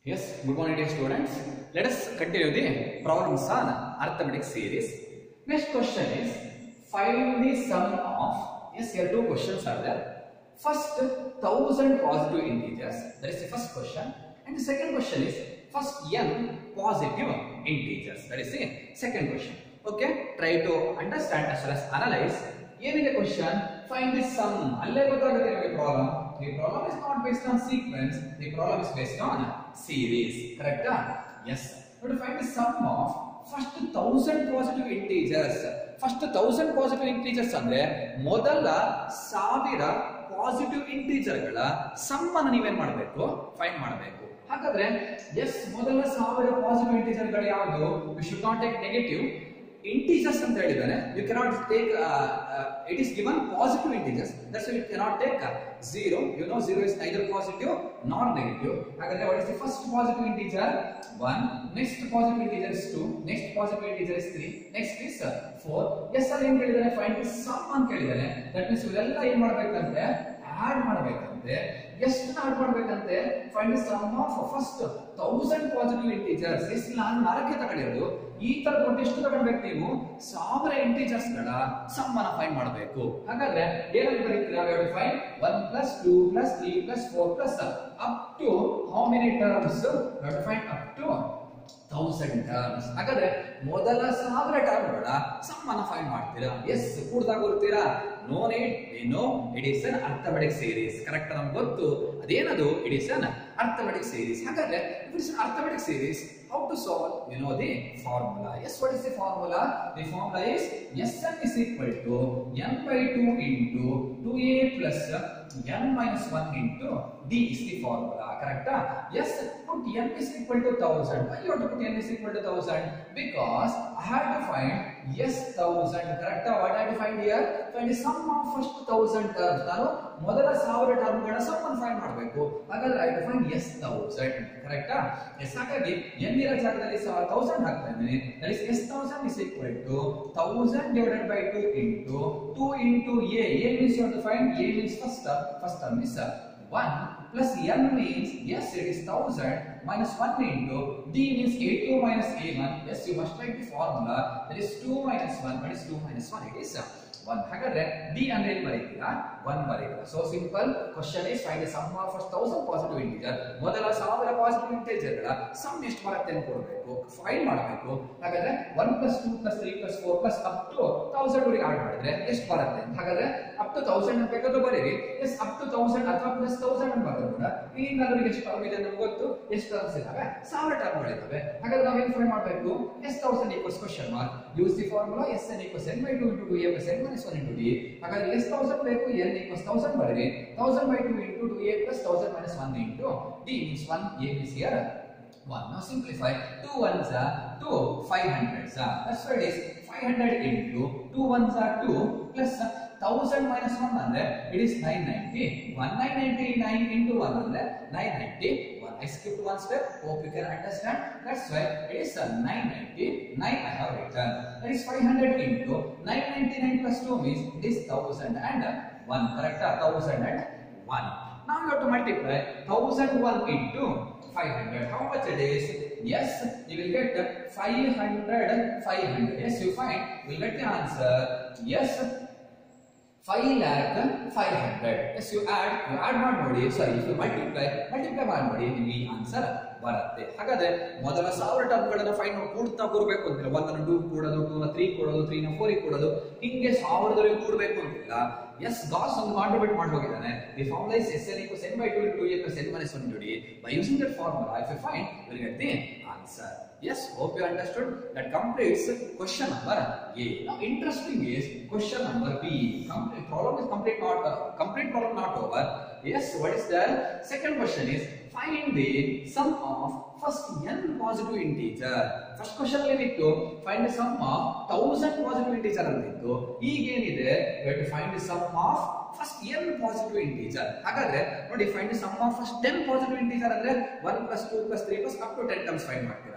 Yes, good morning dear students. Let us continue the problems on arithmetic series. Next question is find the sum of yes here two questions are there. First thousand positive integers that is the first question and the second question is first n positive integers that is the second question. Okay, try to understand as well as analyze. ಏನಿದೆ question find the sum ಅಲ್ಲೇ ಗೊತ್ತಾಗುತ್ತೆ ನಿಮಗೆ problem the problem is not based on sequence the problem is based on series ಕರೆಕ್ಟಾ yes ನೋಡಿ find the sum of first thousand positive integers first thousand positive integers ಅಂದ್ರೆ ಮೊದಲ ಸಾವಿರ positive ಇಂಟೀಜರ್ಗಳ some ಅನ್ನು ನೀವೇನ್ ಮಾಡಬೇಕು ಫೈಂಡ್ ಮಾಡಬೇಕು ಹಾಗಾದ್ರೆ ಎಸ್ ಮೊದಲ ಸಾವಿರ ಪಾಸಿಟಿವ್ ಇಂಟೀಜರ್ಗಳು ಯಾವುದು we should not take negative integers ಅಂತ ಹೇಳಿದ್ದಾನೆ you cannot take it is given positive integers that's you cannot take zero you know zero is neither positive not negative ಹಾಗಾದ್ರೆ what is the first positive integer one next positive integer is two next positive integer is three next is four yes ಅಲ್ಲಿ ಏನ್ ಕೇಳಿದಾನೆ find the some ಅಂತ ಕೇಳಿದಾನೆ that means ಇವೆಲ್ಲ ಏನ್ ಮಾಡ್ಬೇಕಂತೆ add ಮಾಡ್ಬೇಕಂತೆ ಎಷ್ಟು add ಮಾಡ್ಬೇಕಂತೆ find the sum of first thousand positive integers ಎಷ್ಟು ನಾನು ನಾಲ್ಕೇ ತಗೊಂಡಿರೋದು ಈ ತರ ದೊಡ್ಡ ಎಷ್ಟು ತಗೊಳ್ಬೇಕು ನೀವು ಸಾವಿರ ಇಂಟೀಜರ್ಸ್ ಗಳ ಸಮ್ ಅನ್ನ ಫೈಂಡ್ ಮಾಡಬೇಕು ಹಾಗಾದ್ರೆ ಏನಂತ ಬರೀತೀರಾ fine one plus two plus three plus four plus up to how many terms find up to thousand terms ಹಾಗಾದ್ರೆ ಮೊದಲ ಸಾವಿರ ಟರ್ಮ್ಗಳ ಸಮ್ ಅನ್ನ ಫೈಂಡ್ ಮಾಡ್ತೀರಾ ಎಸ್ ಕೂಡ್ದಾಗ ಬರ್ತೀರಾ no need no it is an arithmetic series correct ನಮ್ಗೆ ಗೊತ್ತು ಅದೇನದು it is an arithmetic series ಹಾಗಾದ್ರೆ it is arithmetic series how to solve you know the formula yes what is the formula the formula is S n is equal to n by two into two a plus n minus one into d is the formula ಕರೆಕ್ಟಾ yes put n is equal to 1000 why you have to put n is equal to 1000 because i have to find yes 1000 correct what i have to find here find the sum of first 1000 terms ನಾನು ಮೊದಲ ಸಾವಿರ ಟರ್ಮ್ಗಳ some ಅನ್ನು find ಮಾಡಬೇಕು ಹಾಗಾದ್ರೆ I find S thousand ಕರೆಕ್ಟಾ yes ಹಾಗಾಗಿ n ಇರೋ ಜಾಗದಲ್ಲಿ ತೌಸಂಡ್ ಹಾಕ್ತಾ ಇದ್ದೀನಿ that is S thousand is equal to thousand divided by two into two into a a means you find a means first first term is 1 plus n means yes it is 1000 minus 1 into d means a2 minus a1 yes you must write the formula that is 2 minus 1 what is 2 minus 1 it is 1 ಹಾಗಾದ್ರೆ d ಅಂದ್ರೆ ಏನು ಬರೀತೀರಾ 1 ಬರೀತೀರಾ so simple question is find the sum of first 1000 positive integer ಮೊದಲ 1000 positive ಇಂಟಿಜರ್ಗಳ some ಎಷ್ಟು ಬರುತ್ತೆ ಅಂತ ಕೊಡಬೇಕು ಫೈಂಡ್ ಮಾಡಬೇಕು ಹಾಗಾದ್ರೆ 1 plus 2 plus 3 plus 4 plus up to 1000 ವರೆಗೆ ಆಡ್ ಮಾಡಿದ್ರೆ ಎಷ್ಟು ಬರುತ್ತೆ ಹಾಗಾದ್ರೆ ಅಪ್ ಟು 1000 ಅಂತ ಬೇಕಾದ್ರೂ ಬರೀರಿ ಎಸ್ ಅಪ್ ಟು 1000 ಅಥವಾ ಪ್ಲಸ್ 1000 ಅಂತ ಬರೆದ್ರು ಕೂಡ ಇಲ್ಲಿಂದ ಅಲ್ಲಿಗೆ ಎಷ್ಟು ಟರ್ಮ್ ಇದೆ ನಮ್ಗೆ ಗೊತ್ತು ಎಷ್ಟು ಟರ್ಮ್ಸ್ ಇದಾವೆ ಸಾವಿರ ಟರ್ಮ್ಗಳಿದ್ದಾವೆ ಹಾಗಾದ್ರೆ ನಾವು ಏನು ಫೈಂಡ್ ಮಾಡಬೇಕು S 1000 equals question mark use the formula S n equals n by two into two a plus n minus one into d ಹಾಗಾದ್ರೆ ಎಸ್ ತೌಸಂಡ್ ಬೇಕು ಎನ್ ಈಕ್ವಲ್ಸ್ ತೌಸಂಡ್ ಬರೀರಿ thousand by two into two a plus thousand minus one into d means one a means here 1. Now simplify. 2 ones are 2, 500s are. That's what it is. 500 into 2 ones are 2 plus 1000 minus 1 ಅಂದ್ರೆ it is 990. 1999 into 1 ಅಂದ್ರೆ 991. I skipped one step. Hope you can understand. That's why it is uh, 999 I have written. That is 500 into 999 plus 2 means it is 1000 and 1. Correct? 1000 and 1. Now you have to multiply 1001 into 500. How much it is? Yes, you will get 500, 500. Yes, you find, you will get the answer. Yes, 5 lakh 500. Yes, you add, you add ಮಾಡಿ ನೋಡಿ ಸಾರಿ if you multiply, multiply ಮಾಡಿ ನೋಡಿ ನಿಮಗೆ ಈ answer ಬರುತ್ತೆ ಹಾಗಾದ್ರೆ ಮೊದಲ ಸಾವಿರ ಟರ್ಮ್ಗಳನ್ನ ಫೈನ್ ಕೂಡ್ತಾ ಕೂಡಬೇಕು ಅಂತಿಲ್ಲ ಒಂದನ್ನು ಟೂ ಕೂಡೋದು ಟೂ ನ ತ್ರೀ ಕೂಡೋದು ತ್ರೀ ನ ಫೋರ್ ಕೂಡೋದು ಹಿಂಗೆ ಸಾವಿರದವರೆಗೆ ಕೂಡಬೇಕು ಅಂತಿಲ್ಲ ಎಸ್ ಗಾಸ್ ಒಂದು ಕಾಂಟ್ರಿಬ್ಯೂಟ್ ಮಾಡಿ ಹೋಗಿದ್ದಾನೆ the formula is S n equals n by two into a plus n minus one d by using that formula if you find will get the answer yes hope you understood that completes question number a now interesting is question number b complete problem is complete not uh, complete problem not over yes what is the second question is find the sum of first n positive integer first question ಅಲ್ಲಿ ಏನಿತ್ತು find the sum of 1000 positive integer ಅಂತಿತ್ತು ಈಗ ಏನಿದೆ we have to find the sum of first n positive integer ಹಾಗಾದ್ರೆ ನೋಡಿ find sum of first 10 positive integer ಅಂದ್ರೆ 1 plus 2 plus 3 plus up to 10 terms find ಮಾಡ್ತೀರಾ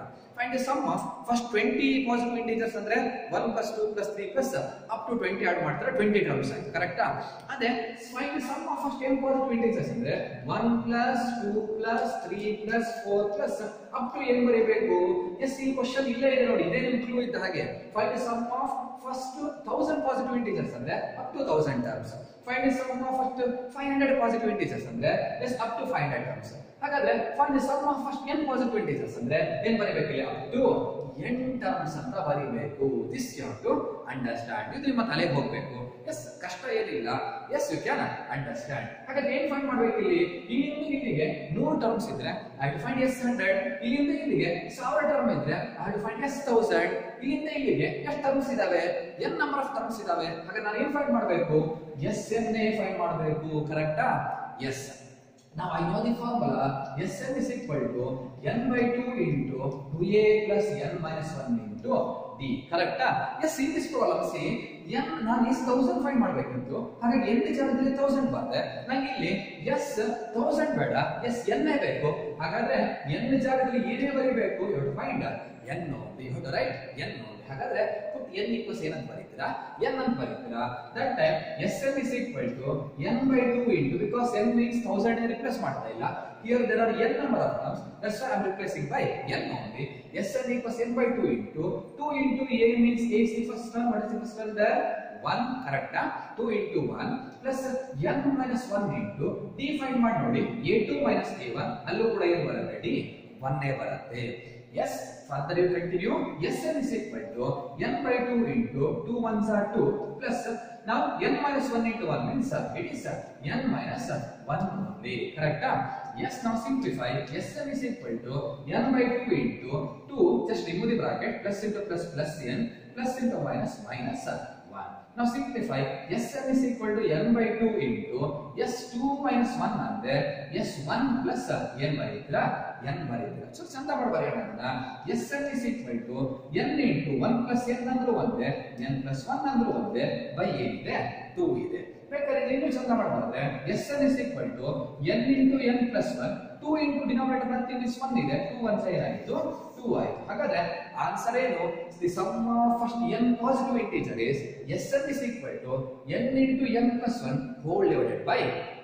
find the sum of first twenty positive integers ಅಂದ್ರೆ one plus two plus three plus up to twenty add ಮಾಡ್ತಾರೆ twenty terms ಆಯ್ತು ಕರೆಕ್ಟಾ ಅದೇ find sum of first n positive integers ಅಂದ್ರೆ one plus two plus three plus four plus up to ಏನ್ ಬರೀಬೇಕು S ಈ question ಇಲ್ಲೇ ಇದೆ ನೋಡಿ ಇದೇ ನಿಮ್ ಕ್ಲೂ ಇದ್ದ ಹಾಗೆ find sum of first thousand positive integers ಅಂದ್ರೆ up to thousand terms find sum of first five hundred positive integers ಅಂದ್ರೆ yes up to five hundred terms ಹಾಗಾದ್ರೆ find sum of first n positive integers ಅಂದ್ರೆ ಏನ್ ಬರೀಬೇಕು ಇಲ್ಲಿ up to n terms ಅಂತ ಬರೀಬೇಕು this you to understand ಇದು ನಿಮ್ಮ ತಲೆಗೆ ಹೋಗ್ಬೇಕು ಎಸ್ ಕಷ್ಟ ಏನಿಲ್ಲ ಎಸ್ ಯು ಕ್ಯಾನ್ ಅಂಡರ್ಸ್ಟ್ಯಾಂಡ್ ಹಾಗಾದ್ರೆ ಏನ್ ಫೈಂಡ್ ಮಾಡ್ಬೇಕು ಇಲ್ಲಿ ಇಲ್ಲಿಂದ ಇಲ್ಲಿಗೆ ನೂರು ಟರ್ಮ್ಸ್ ಇದ್ರೆ I to find S hundred ಇಲ್ಲಿಂದ ಇಲ್ಲಿಗೆ ಸಾವಿರ ಟರ್ಮ್ ಇದ್ರೆ I to find S thousand ಇಲ್ಲಿಂದ ಇಲ್ಲಿಗೆ ಎಷ್ಟು ಟರ್ಮ್ಸ್ ಇದಾವೆ ಎನ್ ನಂಬರ್ ಆಫ್ ಟರ್ಮ್ಸ್ ಇದಾವೆ ಹಾಗಾದ್ರೆ ನಾನು ಏನ್ ಫೈಂಡ್ ಮಾಡ್ಬೇಕು ಎಸ್ ಎನ್ ಎ ಫೈಂಡ್ ಮಾಡ್ಬೇಕು ಕರೆಕ್ಟಾ yes Now I know the formula Sn is equal to n by 2 into 2a plus n minus 1 into d. ಕರೆಕ್ಟಾ yes in this problem see n ನಾನು S thousand find ಮಾಡ್ಬೇಕಿತ್ತು ಹಾಗಾಗಿ n ಜಾಗದಲ್ಲಿ thousand ಬಂದೆ ನಂಗೆ ಇಲ್ಲಿ ಎಸ್ ತೌಸಂಡ್ ಬೇಡ S n ಬೇಕು ಹಾಗಾದ್ರೆ ಎನ್ ಜಾಗದಲ್ಲಿ ಏನೇ ಬರೀಬೇಕು you to find n you to write n ಹಾಗಾದ್ರೆ ಪುಟ್ ಎನ್ ಈಕ್ವಲ್ಸ್ ಏನಂತ ಬರೀತೀರಾ ಎನ್ ಅಂತ ಬರೀತೀರಾ that time S n is equal to n by two into because n means thousand replace ಮಾಡ್ತಾ ಇಲ್ಲ here there are n number of terms that's why I am replacing by n only S n equals n by two into two into a means a is the first term what is the first term there 1 ಕರೆಕ್ಟಾ 2 into 1 plus n minus 1 into d find ಮಾಡಿ ನೋಡಿ a2 minus a1 ಅಲ್ಲೂ ಕೂಡ ಏನು ಬರುತ್ತೆ d 1 ಬರುತ್ತೆ yes further you continue sn is equal to n by 2 into 2 ones are 2 plus now n minus 1 into 1 means uh, it is uh, n minus uh, 1 only correct yes now simplify sn is equal to n by 2 into 2 just remove the bracket plus into plus plus n plus into minus minus uh, 1 now simplify sn is equal to n by 2 into s2 minus 1 ಅಂದ್ರೆ s1 plus uh, n ಬರೀತೀರಾ n ಬರೀತೀರಾ so ಚಂದ ಮಾಡಿ ಬರೆಯೋಣ sn is equal to n into 1 plus n ಅಂದ್ರೂ ಒಂದೇ n plus 1 ಅಂದ್ರೂ ಒಂದೇ ಬೈ ಏನಿದೆ 2 ಇದೆ ಬೇಕಾದ್ರೆ ಇನ್ನೂ ಚಂದ ಮಾಡಬಾರ್ದೆ sn is equal to n into n plus 1 2 into denominator nothing is 1 ಇದೆ 2 1 ಏನಾಯಿತು 2 ಆಯಿತು ಹಾಗಾದ್ರೆ ಆನ್ಸರ್ ಏನು the sum of first n positive integer is sn is equal to n into n plus 1 whole divided by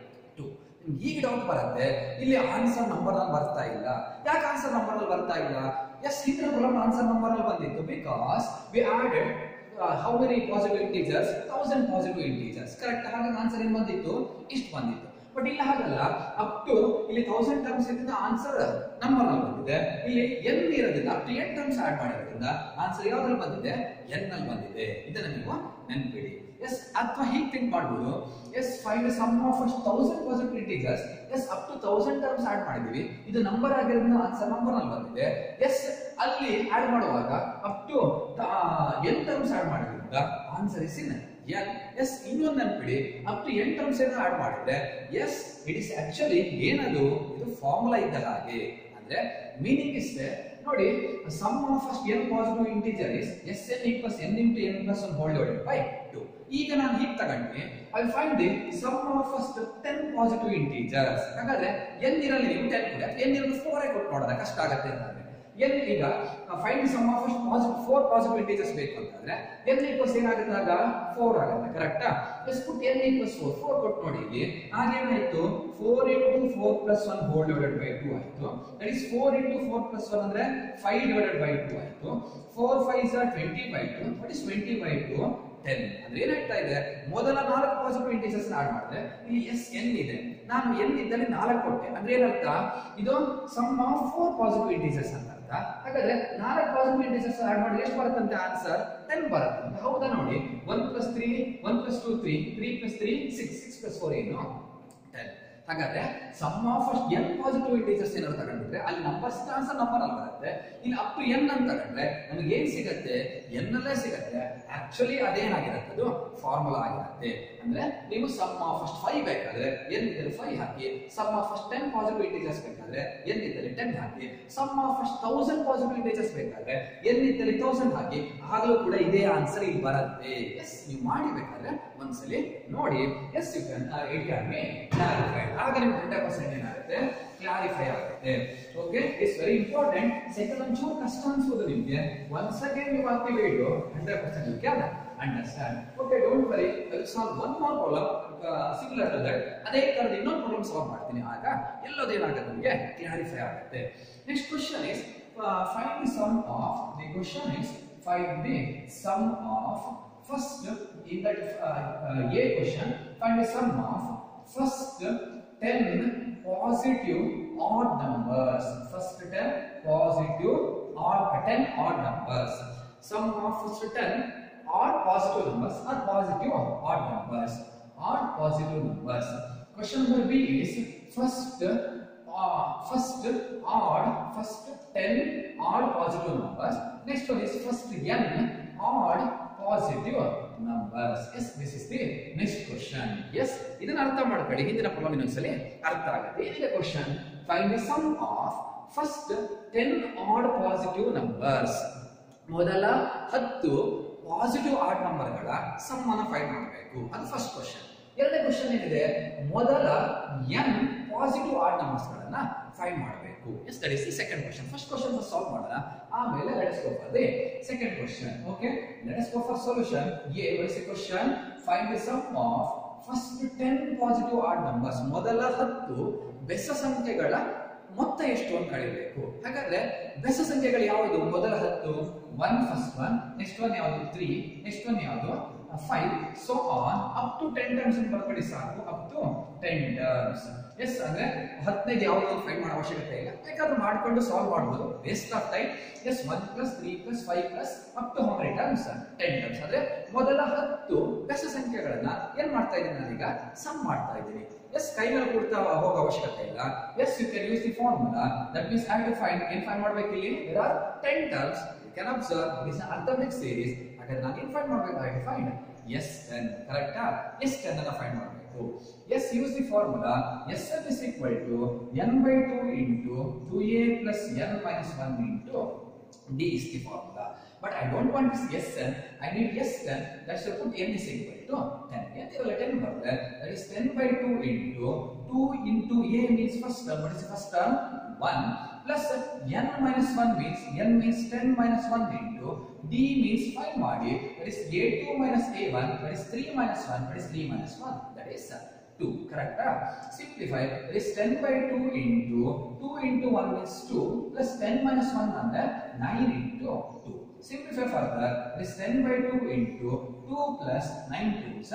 2 ಈಗ doubt ಬರುತ್ತೆ ಇಲ್ಲಿ answer number ಅಲ್ಲಿ ಬರ್ತಾ ಇಲ್ಲ ಯಾಕೆ ಆನ್ಸರ್ ನಂಬರ್ ಅಲ್ಲಿ ಬರ್ತಾ ಇಲ್ಲ ಎಸ್ ಹಿಂದಿನ ಪ್ರಾಬ್ಲಮ್ ಆನ್ಸರ್ ನಂಬರ್ ಅಲ್ಲಿ ಬಂದಿತ್ತು because we added how many positive integers thousand positive integers correct ಹಾಗಾಗಿ ಆನ್ಸರ್ ಏನ್ ಬಂದಿತ್ತು ಇಷ್ಟು ಬಂದಿತ್ತು ಬಟ್ ಇಲ್ಲಿ ಹಾಗಲ್ಲ ಅಪ್ ಟು ಇಲ್ಲಿ ತೌಸಂಡ್ ಟರ್ಮ್ಸ್ ಇದ್ರಿಂದ ಆನ್ಸರ್ ನಂಬರ್ ಅಲ್ಲಿ ಬಂದಿದೆ ಇಲ್ಲಿ ಎನ್ ಇರೋದ್ರಿಂದ up to n terms add ಮಾಡಿರೋದ್ರಿಂದ ಆನ್ಸರ್ ಯಾವ್ದ್ರಲ್ಲಿ ಬಂದಿದೆ ಎನ್ ಅಲ್ಲಿ ಬಂದಿದೆ ಇದನ್ನ ನೀವು ನೆನ್ಪಿಡಿ ಎಸ್ ಅಥವಾ ಹೀಗೆ ಥಿಂಕ್ ಮಾಡ್ಬೋದು ಎಸ್ ಫೈಂಡ್ ಸಮ್ ಆಫ್ ಅಷ್ಟು thousand positive integers yes up to thousand terms add ಮಾಡಿದೀವಿ ಇದು ನಂಬರ್ ಆಗಿರೋದ್ರಿಂದ ಆನ್ಸರ್ ನಂಬರ್ ಅಲ್ಲಿ ಬಂದಿದೆ ಎಸ್ ಅಲ್ಲಿ ಆಡ್ ಮಾಡುವಾಗ up to n terms add ಮಾಡಿದ್ರಿಂದ answer is in n S ಇನ್ನೊಂದು ನೆನ್ಪಿಡಿ ಅಪ್ ಟು ಎನ್ ಟರ್ಮ್ಸ್ ಏನೋ ಆಡ್ ಮಾಡಿದ್ರೆ ಎಸ್ ಇಟ್ ಇಸ್ ಆಕ್ಚುಲಿ ಏನದು ಇದು ಫಾರ್ಮುಲಾ ಇದ್ದ ಹಾಗೆ ಅಂದ್ರೆ ಮೀನಿಂಗ್ ಇಷ್ಟೇ ನೋಡಿ sum of first n positive integer is S n equals n into n plus one whole divided by two ಈಗ ನಾನು ಹೀಗೆ ತಗೊಂಡ್ರೆ I find the sum of first ten positive integers ಹಾಗಾದ್ರೆ ಎನ್ ಇರಲಿ ನೀವು ಟೆನ್ ಕೂಡ ಎನ್ ಇರೋದು ಫೋರೇ ಕೊಟ್ಟು ನೋಡೋಣ ಕಷ್ಟ ಆಗುತ್ತೆ ಅಂತಂದ್ರೆ ಎನ್ ಈಗ find sum of first positive four positive integers ಬೇಕು ಅಂತಂದ್ರೆ ಎನ್ ಈಕ್ವಲ್ಸ್ ಏನಾಗುತ್ತೆ ಆಗ ಫೋರ್ ಆಗುತ್ತೆ ಕರೆಕ್ಟಾ yes put n equals four four ಕೊಟ್ಟು ನೋಡಿ ಇಲ್ಲಿ ಆಗೇನಾಯ್ತು four into four plus one whole divided by two ಆಯ್ತು that is four into four plus one ಅಂದ್ರೆ ಫೈವ್ ಡಿವೈಡೆಡ್ ಬೈ ಟು ಆಯ್ತು four five sir twenty by two that is twenty by two ten ಅಂದ್ರೆ ಏನಾಗ್ತಾ ಇದೆ ಮೊದಲ ನಾಲ್ಕು positive integers add ಮಾಡಿದ್ರೆ ಇಲ್ಲಿ ಎಸ್ ಎನ್ ಇದೆ ನಾನು ಎನ್ ಇದ್ದಲ್ಲಿ ನಾಲ್ಕು ಕೊಟ್ಟೆ ಅಂದ್ರೆ ಏನರ್ಥ ಇದು sum of four positive integers ಅಂತ ಅರ್ಥ ಹಾಗಾದ್ರೆ ನಾಲ್ಕು ಪಾಸಿಟಿವ್ ಇಂಟೀಜರ್ಸ್ ಆಡ್ ಮಾಡಿದ್ರೆ ಎಷ್ಟು ಬರುತ್ತಂತೆ ಆನ್ಸರ್ ಟೆನ್ ಬರುತ್ತೆ ಹೌದಾ ನೋಡಿ one plus three one plus two three three plus three six six plus four ಏನು ಟೆನ್ ಹಾಗಾದ್ರೆ ಸಮ್ ಆಫ್ ಅಷ್ಟು ಎನ್ ಪಾಸಿಟಿವ್ ಇಂಟೀಜರ್ಸ್ ಏನಾದ್ರು ತಗೊಂಡ್ಬಿಟ್ರೆ ಅಲ್ಲಿ ನಂಬರ್ಸ್ ಆನ್ಸರ್ ನಂಬರ್ ಅಲ್ಲಿ ಬರುತ್ತೆ ಇಲ್ಲಿ ಅಪ್ ಟು ಎನ್ ಅಂತ ತಗೊಂಡ್ರೆ ನಮಗೆ ಏನ್ ಸಿಗತ್ತೆ ಎನ್ ಅಲ್ಲೇ ಸಿಗತ್ತೆ ಆಕ್ಚುಲಿ ಅದೇನಾಗಿರುತ್ತೆ ಅದು ಫಾರ್ಮುಲಾ ಆಗಿರುತ್ತೆ ಅಂದ್ರೆ ನೀವು ಸಮ್ ಆಫ್ ಫಸ್ಟ್ ಫೈವ್ ಬೇಕಾದ್ರೆ ಎನ್ ಇದ್ದಲ್ಲಿ ಫೈವ್ ಹಾಕಿ sum of first ten positive integers ಬೇಕಾದ್ರೆ ಎನ್ ಇದ್ದಲ್ಲಿ ಟೆನ್ ಹಾಕಿ sum of first thousand positive integers ಬೇಕಾದ್ರೆ ಎನ್ ಇದ್ದಲ್ಲಿ ತೌಸಂಡ್ ಹಾಕಿ ಆಗಲೂ ಕೂಡ ಇದೇ ಆನ್ಸರ್ ಇಲ್ಲಿ ಬರುತ್ತೆ ಎಸ್ ನೀವು ಮಾಡಿ ಬೇಕಾದ್ರೆ ಒಂದ್ಸಲಿ ನೋಡಿ yes you can it can be clarified ಆಗ ನಿಮ್ಗೆ ಹಂಡ್ರೆಡ್ ಪರ್ಸೆಂಟ್ ಏನಾಗುತ್ತೆ ಕ್ಲಾರಿಫೈ ಆಗುತ್ತೆ okay it's very important second ಒಂಚೂರು ಕಷ್ಟ ಅನ್ಸೋದು ನಿಮ್ಗೆ ಒನ್ಸ್ ಅಗೇನ್ ನೀವು ಹಾಕ್ತೀವಿ ಇದು hundred percent you can understand okay don't worry I solve one more problem similar to that ಅದೇ ತರದ ಇನ್ನೊಂದು ಪ್ರಾಬ್ಲಮ್ ಸಾಲ್ವ್ ಮಾಡ್ತೀನಿ ಆಗ ಎಲ್ಲೋದೇನಾಗುತ್ತೆ ನಿಮಗೆ ಕ್ಲಾರಿಫೈ ಆಗುತ್ತೆ next question is find the sum of the question is find the sum of first in that uh, uh, A question, find the sum of first 10 positive odd numbers. First 10 positive odd 10 odd numbers. Sum of first 10 odd positive numbers or positive odd numbers. Odd positive numbers. Question number B is first uh, first odd first 10 odd positive numbers. Next one is first n odd positive numbers. Yes, this is the next question. Yes, ಇದನ್ನ ಅರ್ಥ ಮಾಡ್ಕೊಳ್ಳಿ ಹಿಂದಿನ problem ಇನ್ನೊಂದ್ಸಲಿ ಅರ್ಥ ಆಗುತ್ತೆ ಏನಿದೆ question find the sum of first ten odd positive numbers ಮೊದಲ ಹತ್ತು positive odd ನಂಬರ್ಗಳ ಸಮ್ ಅನ್ನ ಫೈಂಡ್ ಮಾಡಬೇಕು ಅದು ಫಸ್ಟ್ ಕ್ವಶನ್ ಎರಡನೇ ಕ್ವಶನ್ ಏನಿದೆ ಮೊದಲ ಎನ್ ಪಾಸಿಟಿವ್ ಆಡ್ ನಂಬರ್ಸ್ ಗಳನ್ನ ಫೈಂಡ್ ಮಾಡಬೇಕು S that is the second question first question first solve ಮಾಡೋಣ ಆಮೇಲೆ let us go for the second question okay let us go for solution a what is the question find the sum of first 10 positive odd numbers ಮೊದಲ ಹತ್ತು ಬೆಸ ಸಂಖ್ಯೆಗಳ ಮೊತ್ತ ಎಷ್ಟು ಅಂತ ಕಳಿಬೇಕು ಹಾಗಾದ್ರೆ ಬೆಸ ಸಂಖ್ಯೆಗಳು ಯಾವುದು ಮೊದಲ ಹತ್ತು one first one next one ಯಾವುದು ತ್ರೀ ನೆಕ್ಸ್ಟ್ ಒನ್ ಯಾವುದು five so on up to ten terms ಅಂತ ಬರ್ಕೊಳ್ಳಿ ಸಾಕು up to ten terms yes ಅಂದ್ರೆ ಹತ್ತನೇದು ಯಾವುದು ಫೈಂಡ್ ಮಾಡೋ ಅವಶ್ಯಕತೆ ಇಲ್ಲ ಬೇಕಾದ್ರೂ ಮಾಡ್ಕೊಂಡು ಸಾಲ್ವ್ ಮಾಡಬಹುದು waste of time yes one plus three plus five plus up to how many terms ten terms ಅಂದ್ರೆ ಮೊದಲ ಹತ್ತು ಬೆಸ ಸಂಖ್ಯೆಗಳನ್ನ ಏನ್ ಮಾಡ್ತಾ ಇದ್ದೀನಿ ನಾನೀಗ ಸಮ್ ಮಾಡ್ತಾ ಇದ್ದೀನಿ ಎಸ್ ಕೈ ಮೇಲೆ ಕೊಡ್ತಾ ಹೋಗೋ ಅವಶ್ಯಕತೆ ಇಲ್ಲ yes you can use the formula that means have to find ಏನ್ ಫೈಂಡ್ ಮಾಡ್ಬೇಕು ಇಲ್ಲಿ there are ten terms you can observe this arithmetic series ಹಾಗಾದ್ರೆ ನಾನು ಏನ್ ಫೈಂಡ್ ಮಾಡ್ಬೇಕು ಐ ಫೈಂಡ್ ಎಸ್ ಟೆನ್ ಕರೆಕ್ಟಾ ಎಸ್ ಟೆನ್ ಅನ್ನ ಫೈಂಡ್ ಮಾಡಬೇಕು yes use the formula S n is equal to n by two into two a plus n minus one into D is the formula. But I don't want this Sn. I need S10. That's why I put n is equal to 10. N ಇರಲ್ಲ 10 ಬರುತ್ತೆ. That is 10 by 2 into 2 into A means first term. What is the first term? 1 plus n minus 1 means n means 10 minus 1 into D means 5 ಮಾಡಿ. That is A2 minus A1. That is 3 minus 1. That is 3 minus 1. That is 2 correct simplify that is 10 by 2 into 2 into 1 is 2 plus 10 minus 1 under 9 into 2 simplify further that is 10 by 2 into 2 plus 9 2 is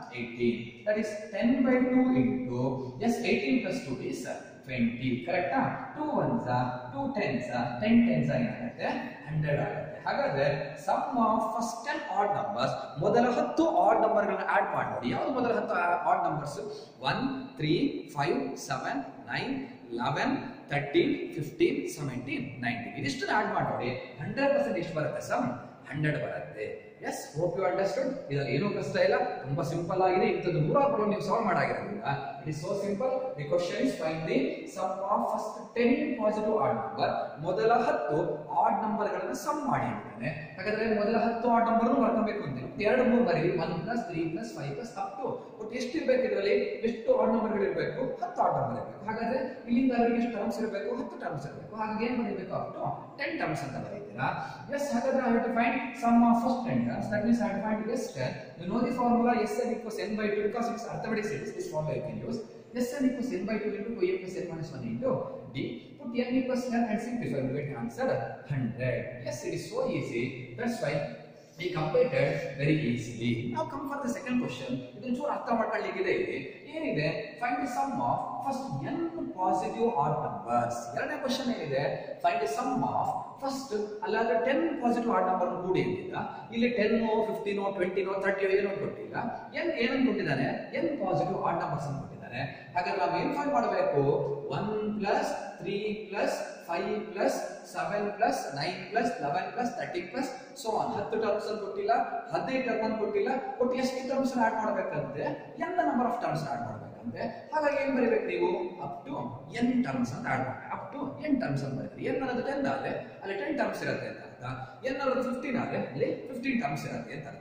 18 that is 10 by 2 into yes 18 plus 2 is 20 correct 2 ones 2 tens 10 tens ಏನಾಗುತ್ತೆ 100 ಆಗುತ್ತೆ ಹಾಗಾದ್ರೆ sum of first ten odd numbers ಮೊದಲ ಹತ್ತು add ನಂಬರ್ಗಳನ್ನ add ಮಾಡಿ ನೋಡಿ ಯಾವುದು ಮೊದಲ ಹತ್ತು odd numbers one three five seven nine eleven thirteen fifteen seventeen nineteen ಇದಿಷ್ಟು ಆಡ್ ಮಾಡಿ ನೋಡಿ ಹಂಡ್ರೆಡ್ ಪರ್ಸೆಂಟ್ ಎಷ್ಟು ಬರುತ್ತೆ ಸಮ್ ಹಂಡ್ರೆಡ್ ಬರುತ್ತೆ ಎಸ್ ಹೋಪ್ ಯು ಅಂಡರ್ಸ್ಟುಡ್ ಇದ್ರಲ್ಲಿ ಏನೂ ಕಷ್ಟ ಇಲ್ಲ ತುಂಬಾ ಸಿಂಪಲ್ ಆಗಿದೆ ಇಂಥದ್ದು ನೂರಾರು ಪ್ರಾಬ್ಲಮ್ ನೀವು ಸಾಲ್ವ್ ಮಾಡಾಗಿರೋದ್ರಿಂದ it is so simple the question is find the sum of first ten positive odd number ಮೊದಲ ಹತ್ತು ಆಡ್ ನಂಬರ್ ಗಳನ್ನ ಸಮ್ ಮಾಡಿ ಅಂತಾನೆ ಹಾಗಾದ್ರೆ ಮೊದಲ ಹತ್ತು ಆಡ್ ನಂಬರ್ ಬರ್ಕೊಬೇಕು ಅಂತ ಎರಡು ಮೂರು ಬರೀರಿ one plus three plus five plus up to ಒಟ್ಟು ಎಷ್ಟು ಇರಬೇಕು ಇದರಲ್ಲಿ ಎಷ್ಟು ಆಡ್ ನಂಬರ್ ಗಳು ಇರಬೇಕು ಹತ್ತು ಆಡ್ ನಂಬರ್ ಇರಬೇಕು ಹಾಗಾದ್ರೆ ಇಲ್ಲಿಂದ ಅಲ್ಲಿಗೆ ಎಷ್ಟು ಟರ್ಮ್ಸ್ ಇರಬೇಕು ಹತ್ತು ಟರ್ಮ್ಸ್ ಇರಬೇಕು ಹಾಗಾಗಿ ಏನ್ ಬರೀಬೇಕು ಅಪ್ ಟು ಟೆನ್ ಟರ್ಮ್ಸ್ ಅಂತ ಬರೀತೀರಾ ಎಸ್ ಹಾಗಾದ್ರೆ I to find sum of first ten terms that means I to find S ten you know the formula S n equals n by two because it's arithmetic series this formula you can use S n equals n by two into two a plus n minus one into d put n equals 10 and simplify we get answer 100 yes it is so easy that's why we completed very easily now come for the second question ಇದನ್ನ ಚೂರು ಅರ್ಥ ಮಾಡ್ಕೊಳ್ಳಿಕ್ಕಿದೆ ಇಲ್ಲಿ ಏನಿದೆ find the sum of first n positive odd numbers ಎರಡನೇ question ಏನಿದೆ find the sum of first ಅಲ್ಲಾದ್ರೆ ten positive odd number ಕೂಡಿ ಅಂತಿಲ್ಲ ಇಲ್ಲಿ ಟೆನ್ ಫಿಫ್ಟೀನೋ ಟ್ವೆಂಟಿನೋ ತರ್ಟಿಯೋ ಏನೋ ಕೊಟ್ಟಿಲ್ಲ ಎನ್ ಏನನ್ನು ಕೊಟ್ಟಿದ್ದಾನೆ ಎನ್ ಪಾಸಿಟಿವ್ ಆಡ್ ನಂಬರ್ಸ್ ಅನ್ನು ಕೊಟ್ಟಿದ್ದಾನೆ ಹಾಗಾದ್ರೆ ನಾವು ಏನ್ ಫೈಂಡ್ ಮಾಡಬೇಕು one plus three plus five plus seven plus nine plus eleven plus thirty plus so on ಹತ್ತು ಟರ್ಮ್ಸ್ ಅಲ್ಲಿ ಕೊಟ್ಟಿಲ್ಲ ಹದಿನೈದು ಟರ್ಮ್ ಅನ್ನು ಕೊಟ್ಟಿಲ್ಲ ಒಟ್ಟು ಎಷ್ಟು ಟರ್ಮ್ಸ್ ಆಡ್ ಮಾಡಬೇಕಂತೆ n number of terms add ಮಾಡಬೇಕಂತೆ ಹಾಗಾಗಿ ಏನ್ ಬರೀಬೇಕು ನೀವು ಅಪ್ ಟು ಎನ್ ಟರ್ಮ್ಸ್ ಅಂತ ಆಡ್ ಮಾಡಿ ಅಪ್ ಟು ಎನ್ ಟರ್ಮ್ಸ್ ಅಂತ ಬರೀತೀರಿ ಎನ್ ಅನ್ನೋದು ಟೆನ್ ಆದ್ರೆ ಅಲ್ಲಿ ಟೆನ್ ಟರ್ಮ್ಸ್ ಇರುತ್ತೆ ಅಂತ ಅರ್ಥ ಎನ್ ಅನ್ನೋದು ಫಿಫ್ಟೀನ್ ಆದ್ರೆ ಅಲ್ಲಿ ಫಿಫ್ಟೀನ್ ಟರ್ಮ್ಸ್ ಇರುತ್ತೆ ಅಂತ ಅರ್ಥ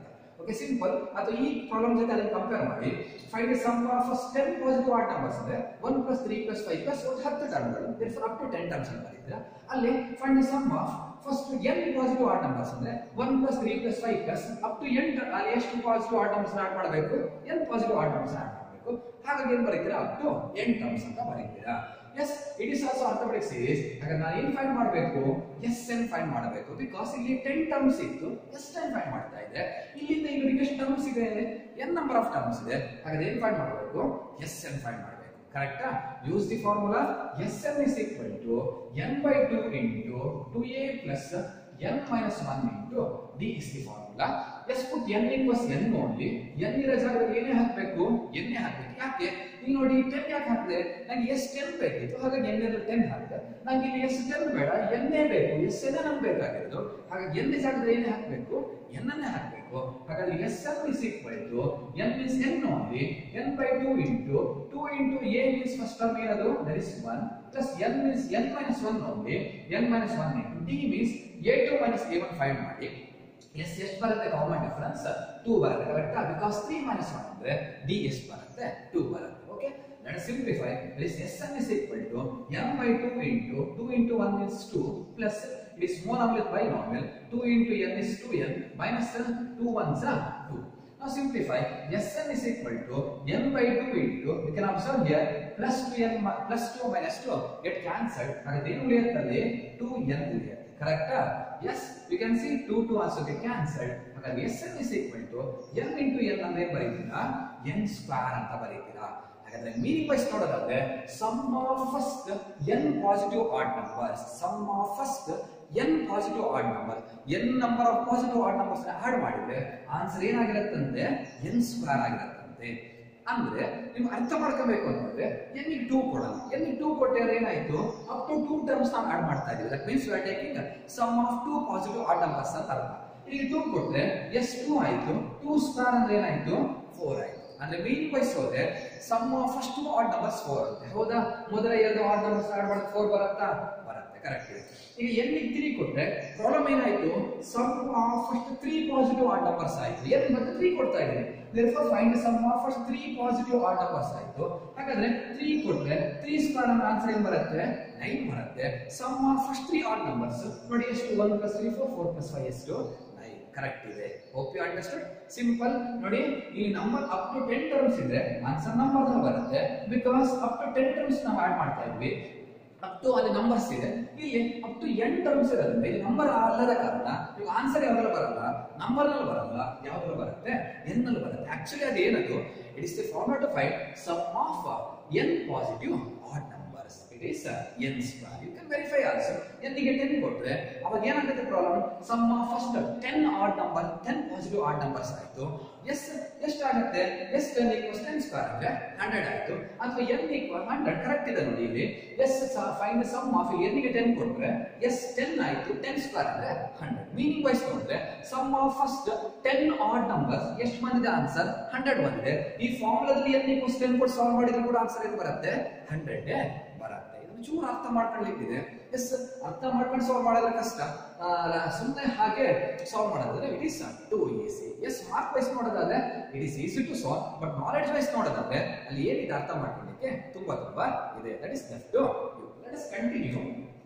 ಓಕೆ ಸಿಂಪಲ್ ಅಥವಾ ಈ ಪ್ರಾಬ್ಲಮ್ ಜೊತೆ ಅದನ್ನು ಕಂಪೇರ್ ಮಾಡಿ find sum of first ten positive odd numbers ಅಂದ್ರೆ one plus three plus five plus ಒಂದು ಹತ್ತು ಟರ್ಮ್ಗಳು therefore up to ten terms ಅಂತ ಬರೀತೀರಾ ಅಲ್ಲಿ find sum of first n positive odd numbers ಅಂದ್ರೆ one plus three plus five plus up to n ಅಲ್ಲಿ ಎಷ್ಟು ಪಾಸಿಟಿವ್ ಆಡ್ ನಂಬರ್ಸ್ ಆಡ್ ಮಾಡಬೇಕು n positive odd numbers add ಮಾಡಬೇಕು ಹಾಗಾಗಿ ಏನ್ ಬರೀತೀರಾ ಅಪ್ ಟು ಎನ್ ಟರ್ಮ್ಸ್ ಅಂತ ಬರೀತೀರಾ S it is also arithmetic series ಹಾಗಾದ್ರೆ ನಾನು ಏನ್ ಫೈಂಡ್ ಮಾಡಬೇಕು ಎಸ್ ಎನ್ ಫೈಂಡ್ ಮಾಡಬೇಕು ಬಿಕಾಸ್ ಇಲ್ಲಿ ಟೆನ್ ಟರ್ಮ್ಸ್ ಇತ್ತು ಎಸ್ ಟೆನ್ ಫೈಂಡ್ ಮಾಡ್ತಾ ಇದೆ ಇಲ್ಲಿಂದ ಇಲ್ಲಿ ಎಷ್ಟು ಟರ್ಮ್ಸ್ ಇದೆ ಎನ್ ನಂಬರ್ ಆಫ್ ಟರ್ಮ್ಸ್ ಇದೆ ಹಾಗಾದ್ರೆ ಏನ್ ಫೈಂಡ್ ಮಾಡಬೇಕು ಎಸ್ ಎನ್ ಫೈಂಡ್ ಮಾಡಬೇಕು ಕರೆಕ್ಟಾ use the formula S n is equal to n by two into two a plus n minus one into d is the formula yes put n equals n only n ಇರೋ ಜಾಗದಲ್ಲಿ ಏನೇ ಹಾಕಬೇಕು ಎನ್ನೇ ಹಾಕಬೇಕು ಯಾಕೆ ಇಲ್ಲಿ ನೋಡಿ ಟೆನ್ ಯಾಕೆ ಹಾಕಿದೆ ನಂಗೆ ಎಸ್ ಟೆನ್ ಬೇಕಿತ್ತು ಹಾಗಾಗಿ ಎನ್ ಇರೋ ಟೆನ್ ಹಾಕಿದೆ ನಂಗೆ ಇಲ್ಲಿ ಎಸ್ ಟೆನ್ ಬೇಡ ಎನ್ನೇ ಬೇಕು ಎಸ್ ಎನ್ ನಮ್ಗೆ ಬೇಕಾಗಿರೋದು ಹಾಗಾಗಿ ಎನ್ ಜಾಗದಲ್ಲಿ ಏನೇ ಹಾಕಬೇಕು ಎನ್ ಅನ್ನೇ ಹಾಕಬೇಕು ಹಾಗಾಗಿ S n is equal to n means n only n by two into two into a means first term ಏನದು that is one plus n means n minus one only n minus one into d means a two minus a one ಫೈವ್ ಮಾಡಿ yes ಎಷ್ಟು ಬರುತ್ತೆ common difference two ಬರುತ್ತೆ ಕರೆಕ್ಟಾ because three minus one ಅಂದ್ರೆ d ಎಷ್ಟು ಬರುತ್ತೆ ಟೂ ಬರುತ್ತೆ okay let simplify this S n is equal to n by two into two into one is two plus it is small omelette by normal two into n is two n minus two ones two Now simplify. Sn is equal to n by 2 into, we can observe here, plus 2n mi- plus 2 minus 2 get cancelled. ಹಾಗಾದ್ರೆ ಏನು ಉಳಿಯುತ್ತದೆ 2n ಉಳಿಯುತ್ತೆ ಕರೆಕ್ಟಾ yes we can see 2 2 also get cancelled ಹಾಗಾದ್ರೆ Sn is equal to n into n ಅಂದ್ರೆ ಏನ್ ಬರೀತೀರಾ n square ಅಂತ ಬರೀತೀರಾ ಹಾಗಾದ್ರೆ ಮೀನಿಂಗ್ ವೈಸ್ ನೋಡೋದಾದ್ರೆ sum of first n positive odd numbers sum of first n positive odd number n number of positive odd numbers add ಮಾಡಿದ್ರೆ answer ಏನಾಗಿರುತ್ತಂತೆ n square ಆಗಿರುತ್ತಂತೆ ಅಂದ್ರೆ ನೀವು ಅರ್ಥ ಮಾಡ್ಕೋಬೇಕು ಅಂತಂದ್ರೆ n ಗೆ 2 ಕೊಡಲ್ಲ n ಗೆ 2 ಕೊಟ್ಟರೆ ಏನಾಯ್ತು ಅಪ್ ಟು 2 ಟರ್ಮ್ಸ್ ನಾವು ಆಡ್ ಮಾಡ್ತಾ ಇದೀವಿ that means we are taking sum of 2 positive odd numbers ಅಂತ ಅರ್ಥ ಇಲ್ಲಿ 2 ಕೊಟ್ರೆ ಎಸ್ 2 ಆಯ್ತು 2 ಸ್ಕ್ವೇರ್ ಅಂದ್ರೆ ಏನಾಯ್ತು 4 ಆಯ್ತು ಅಂದ್ರೆ ಮೀನಿಂಗ್ ವೈಸ್ ಹೋದ್ರೆ sum of first odd numbers 4 ಅಂತ ಹೌದಾ ಮೊದಲ ಎರಡು ಆಡ್ ನಂಬರ್ಸ್ ಆಡ್ ಮಾಡಿದ್ರೆ 4 ಬರುತ್ತಾ ಬರುತ್ತೆ ಕರೆಕ್ಟ್ ಇದೆ ಈಗ ಎನ್ ತ್ರೀ ಕೊಟ್ರೆ ಪ್ರಾಬ್ಲಮ್ ಏನಾಯ್ತು sum of first three positive odd numbers ಆಯ್ತು ಎನ್ ಮತ್ತೆ ತ್ರೀ ಕೊಡ್ತಾ ಇದ್ದೀನಿ therefore find sum of first three positive odd numbers ಆಯ್ತು ಹಾಗಾದ್ರೆ ತ್ರೀ ಕೊಟ್ರೆ ತ್ರೀ ಸ್ಕ್ವೇರ್ ನಮ್ಮ ಆನ್ಸರ್ ಏನ್ ಬರುತ್ತೆ ನೈನ್ ಬರುತ್ತೆ sum of first three odd numbers ನೋಡಿ ಎಷ್ಟು one plus three four four plus five ಎಷ್ಟು ನೈನ್ ಕರೆಕ್ಟ್ ಇದೆ ಹೋಪ್ ಯು ಅಂಡರ್ಸ್ಟುಡ್ ಸಿಂಪಲ್ ನೋಡಿ ಇಲ್ಲಿ number up to ten terms ಇದೆ ಆನ್ಸರ್ ನಂಬರ್ ಬರುತ್ತೆ because up to ten terms ನಾವು add ಮಾಡ್ತಾ ಇದ್ವಿ ಅಪ್ ಟು ಅಲ್ಲಿ ನಂಬರ್ಸ್ ಇದೆ ಇಲ್ಲಿ ಅಪ್ ಟು ಎನ್ ಟರ್ಮ್ಸ್ ಇರೋದ್ರಿಂದ ಇಲ್ಲಿ ನಂಬರ್ ಅಲ್ಲದ ಕಾರಣ ನೀವು ಆನ್ಸರ್ ಯಾವ್ದ್ರಲ್ಲಿ ಬರಲ್ಲ ನಂಬರ್ ನಲ್ಲಿ ಬರಲ್ಲ ಯಾವ್ದ್ರಲ್ಲಿ ಬರುತ್ತೆ ಎನ್ ನಲ್ಲಿ ಬರುತ್ತೆ ಆಕ್ಚುಲಿ ಅದು ಏನದು it is the format to find sum of n positive odd numbers it is n square you can verify also n ಗೆ ಟೆನ್ ಕೊಟ್ರೆ ಅವಾಗ ಏನಾಗುತ್ತೆ problem sum of first ten odd number ten positive odd numbers ಆಯ್ತು S ಎಷ್ಟಾಗುತ್ತೆ S ten equals ten square ಅಂದ್ರೆ hundred ಆಯ್ತು ಅಥವಾ n equal hundred correct ಇದೆ ನೋಡಿ ಇಲ್ಲಿ yes find sum of n ಗೆ ಟೆನ್ ಕೊಟ್ರೆ ಎಸ್ ಟೆನ್ ಆಯ್ತು ಟೆನ್ ಸ್ಕ್ವೇರ್ ಅಂದ್ರೆ ಹಂಡ್ರೆಡ್ ಮೀನಿಂಗ್ ವೈಸ್ ನೋಡಿದ್ರೆ sum of first ten odd numbers ಎಷ್ಟು ಬಂದಿದೆ ಆನ್ಸರ್ ಹಂಡ್ರೆಡ್ ಬಂದಿದೆ ಈ ಫಾರ್ಮುಲಾದಲ್ಲಿ ಎನ್ ಈಕ್ವಲ್ಸ್ ಟೆನ್ ಕೊಟ್ಟು ಸಾಲ್ವ್ ಮಾಡಿದ್ರೆ ಕೂಡ ಆನ್ಸರ್ ಏನು ಬರುತ್ತೆ ಹಂಡ್ರೆಡ್ ಬರುತ್ತೆ ಇದನ್ನು ಚೂರು ಅರ್ಥ ಮಾಡ್ಕೊಳ್ಳಿಕ್ಕಿದೆ ಎಸ್ ಅರ್ಥ ಮಾಡ್ಕೊಂಡು ಸಾಲ್ವ್ ಮಾಡೋದ್ರೆ ಕಷ್ಟ ಸುಮ್ಮನೆ ಹಾಗೆ ಸಾಲ್ವ್ ಮಾಡೋದಾದ್ರೆ it is too easy yes mark wise ನೋಡೋದಾದ್ರೆ it is easy to solve but knowledge wise ನೋಡೋದಾದ್ರೆ ಅಲ್ಲಿ ಏನಿದೆ ಅರ್ಥ ಮಾಡ್ಕೊಳ್ಳಿಕ್ಕೆ ತುಂಬಾ ತುಂಬಾ ಇದೆ that is left to let us continue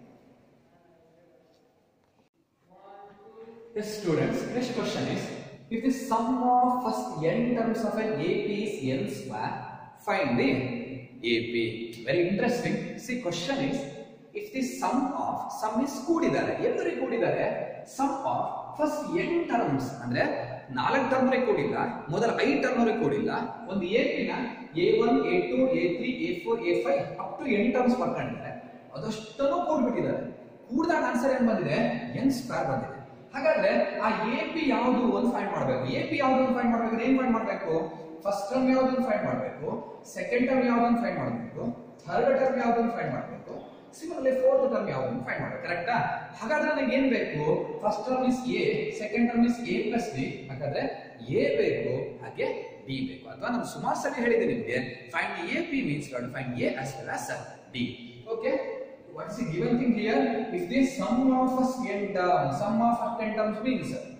Yes, students. Next question is: If the sum of first n terms of an AP is n square, find the AP. Very interesting. See, question is: If the sum of sum is ಕೂಡಿದ್ದಾರೆ ಎಲ್ಲರಿಗೆ ಕೂಡಿದ್ದಾರೆ sum of first n terms ಅಂದ್ರೆ ನಾಲ್ಕು term ಕೂಡಿಲ್ಲ ಮೊದಲ ಐದು term ಕೂಡಿಲ್ಲ ಒಂದು ಎ ಪಿ ನ a one a two a three a four a five up to n terms ಬರ್ಕೊಂಡಿದ್ದಾರೆ ಅದಷ್ಟನ್ನು ಕೂಡ್ಬಿಟ್ಟಿದ್ದಾರೆ ಕೂಡಿದಾಗ ಆನ್ಸರ್ ಏನ್ ಬಂದಿದೆ ಎನ್ ಸ್ಕ್ವೇರ್ ಬಂದಿದೆ ಹಾಗಾದ್ರೆ ಆ ಎ ಪಿ ಯಾವುದು ಒಂದು ಫೈಂಡ್ ಮಾಡಬೇಕು ಎ ಪಿ ಯಾವುದು ಒಂದು ಫೈಂಡ್ ಮಾಡಬೇಕು ಏನ್ ಫೈಂಡ್ ಮಾಡಬೇಕು ಫಸ್ಟ್ ಟರ್ಮ್ ಯಾವ್ದನ್ನು ಫೈಂಡ್ ಮಾಡಬೇಕು ಸೆಕೆಂಡ್ ಟರ್ಮ್ ಯಾವ್ದನ್ನು ಫೈಂಡ್ ಮಾಡಬೇಕು ಥರ್ಡ್ ಟರ್ಮ್ ಯಾವ್ದನ್ನು ಫೈಂಡ್ ಮಾಡಬೇಕು ಸಿಮಿಲರ್ಲಿ ಫೋರ್ತ್ ಟರ್ಮ್ ಯಾವ್ದನ್ನು ಫೈಂಡ್ ಮಾಡಬೇಕು ಕರೆಕ್ಟಾ ಹಾಗಾದ್ರೆ ನನಗೆ ಏನ್ ಬೇಕು first term is a second term is a plus b ಹಾಗಾದ್ರೆ ಎ ಬೇಕು ಹಾಗೆ ಡಿ ಬೇಕು ಅಥವಾ ನಾನು ಸುಮಾರು ಸಲ ಹೇಳಿದೆ ನಿಮಗೆ find A P means find a as well as d okay what is the given thing here if the sum of first n term sum of first n terms means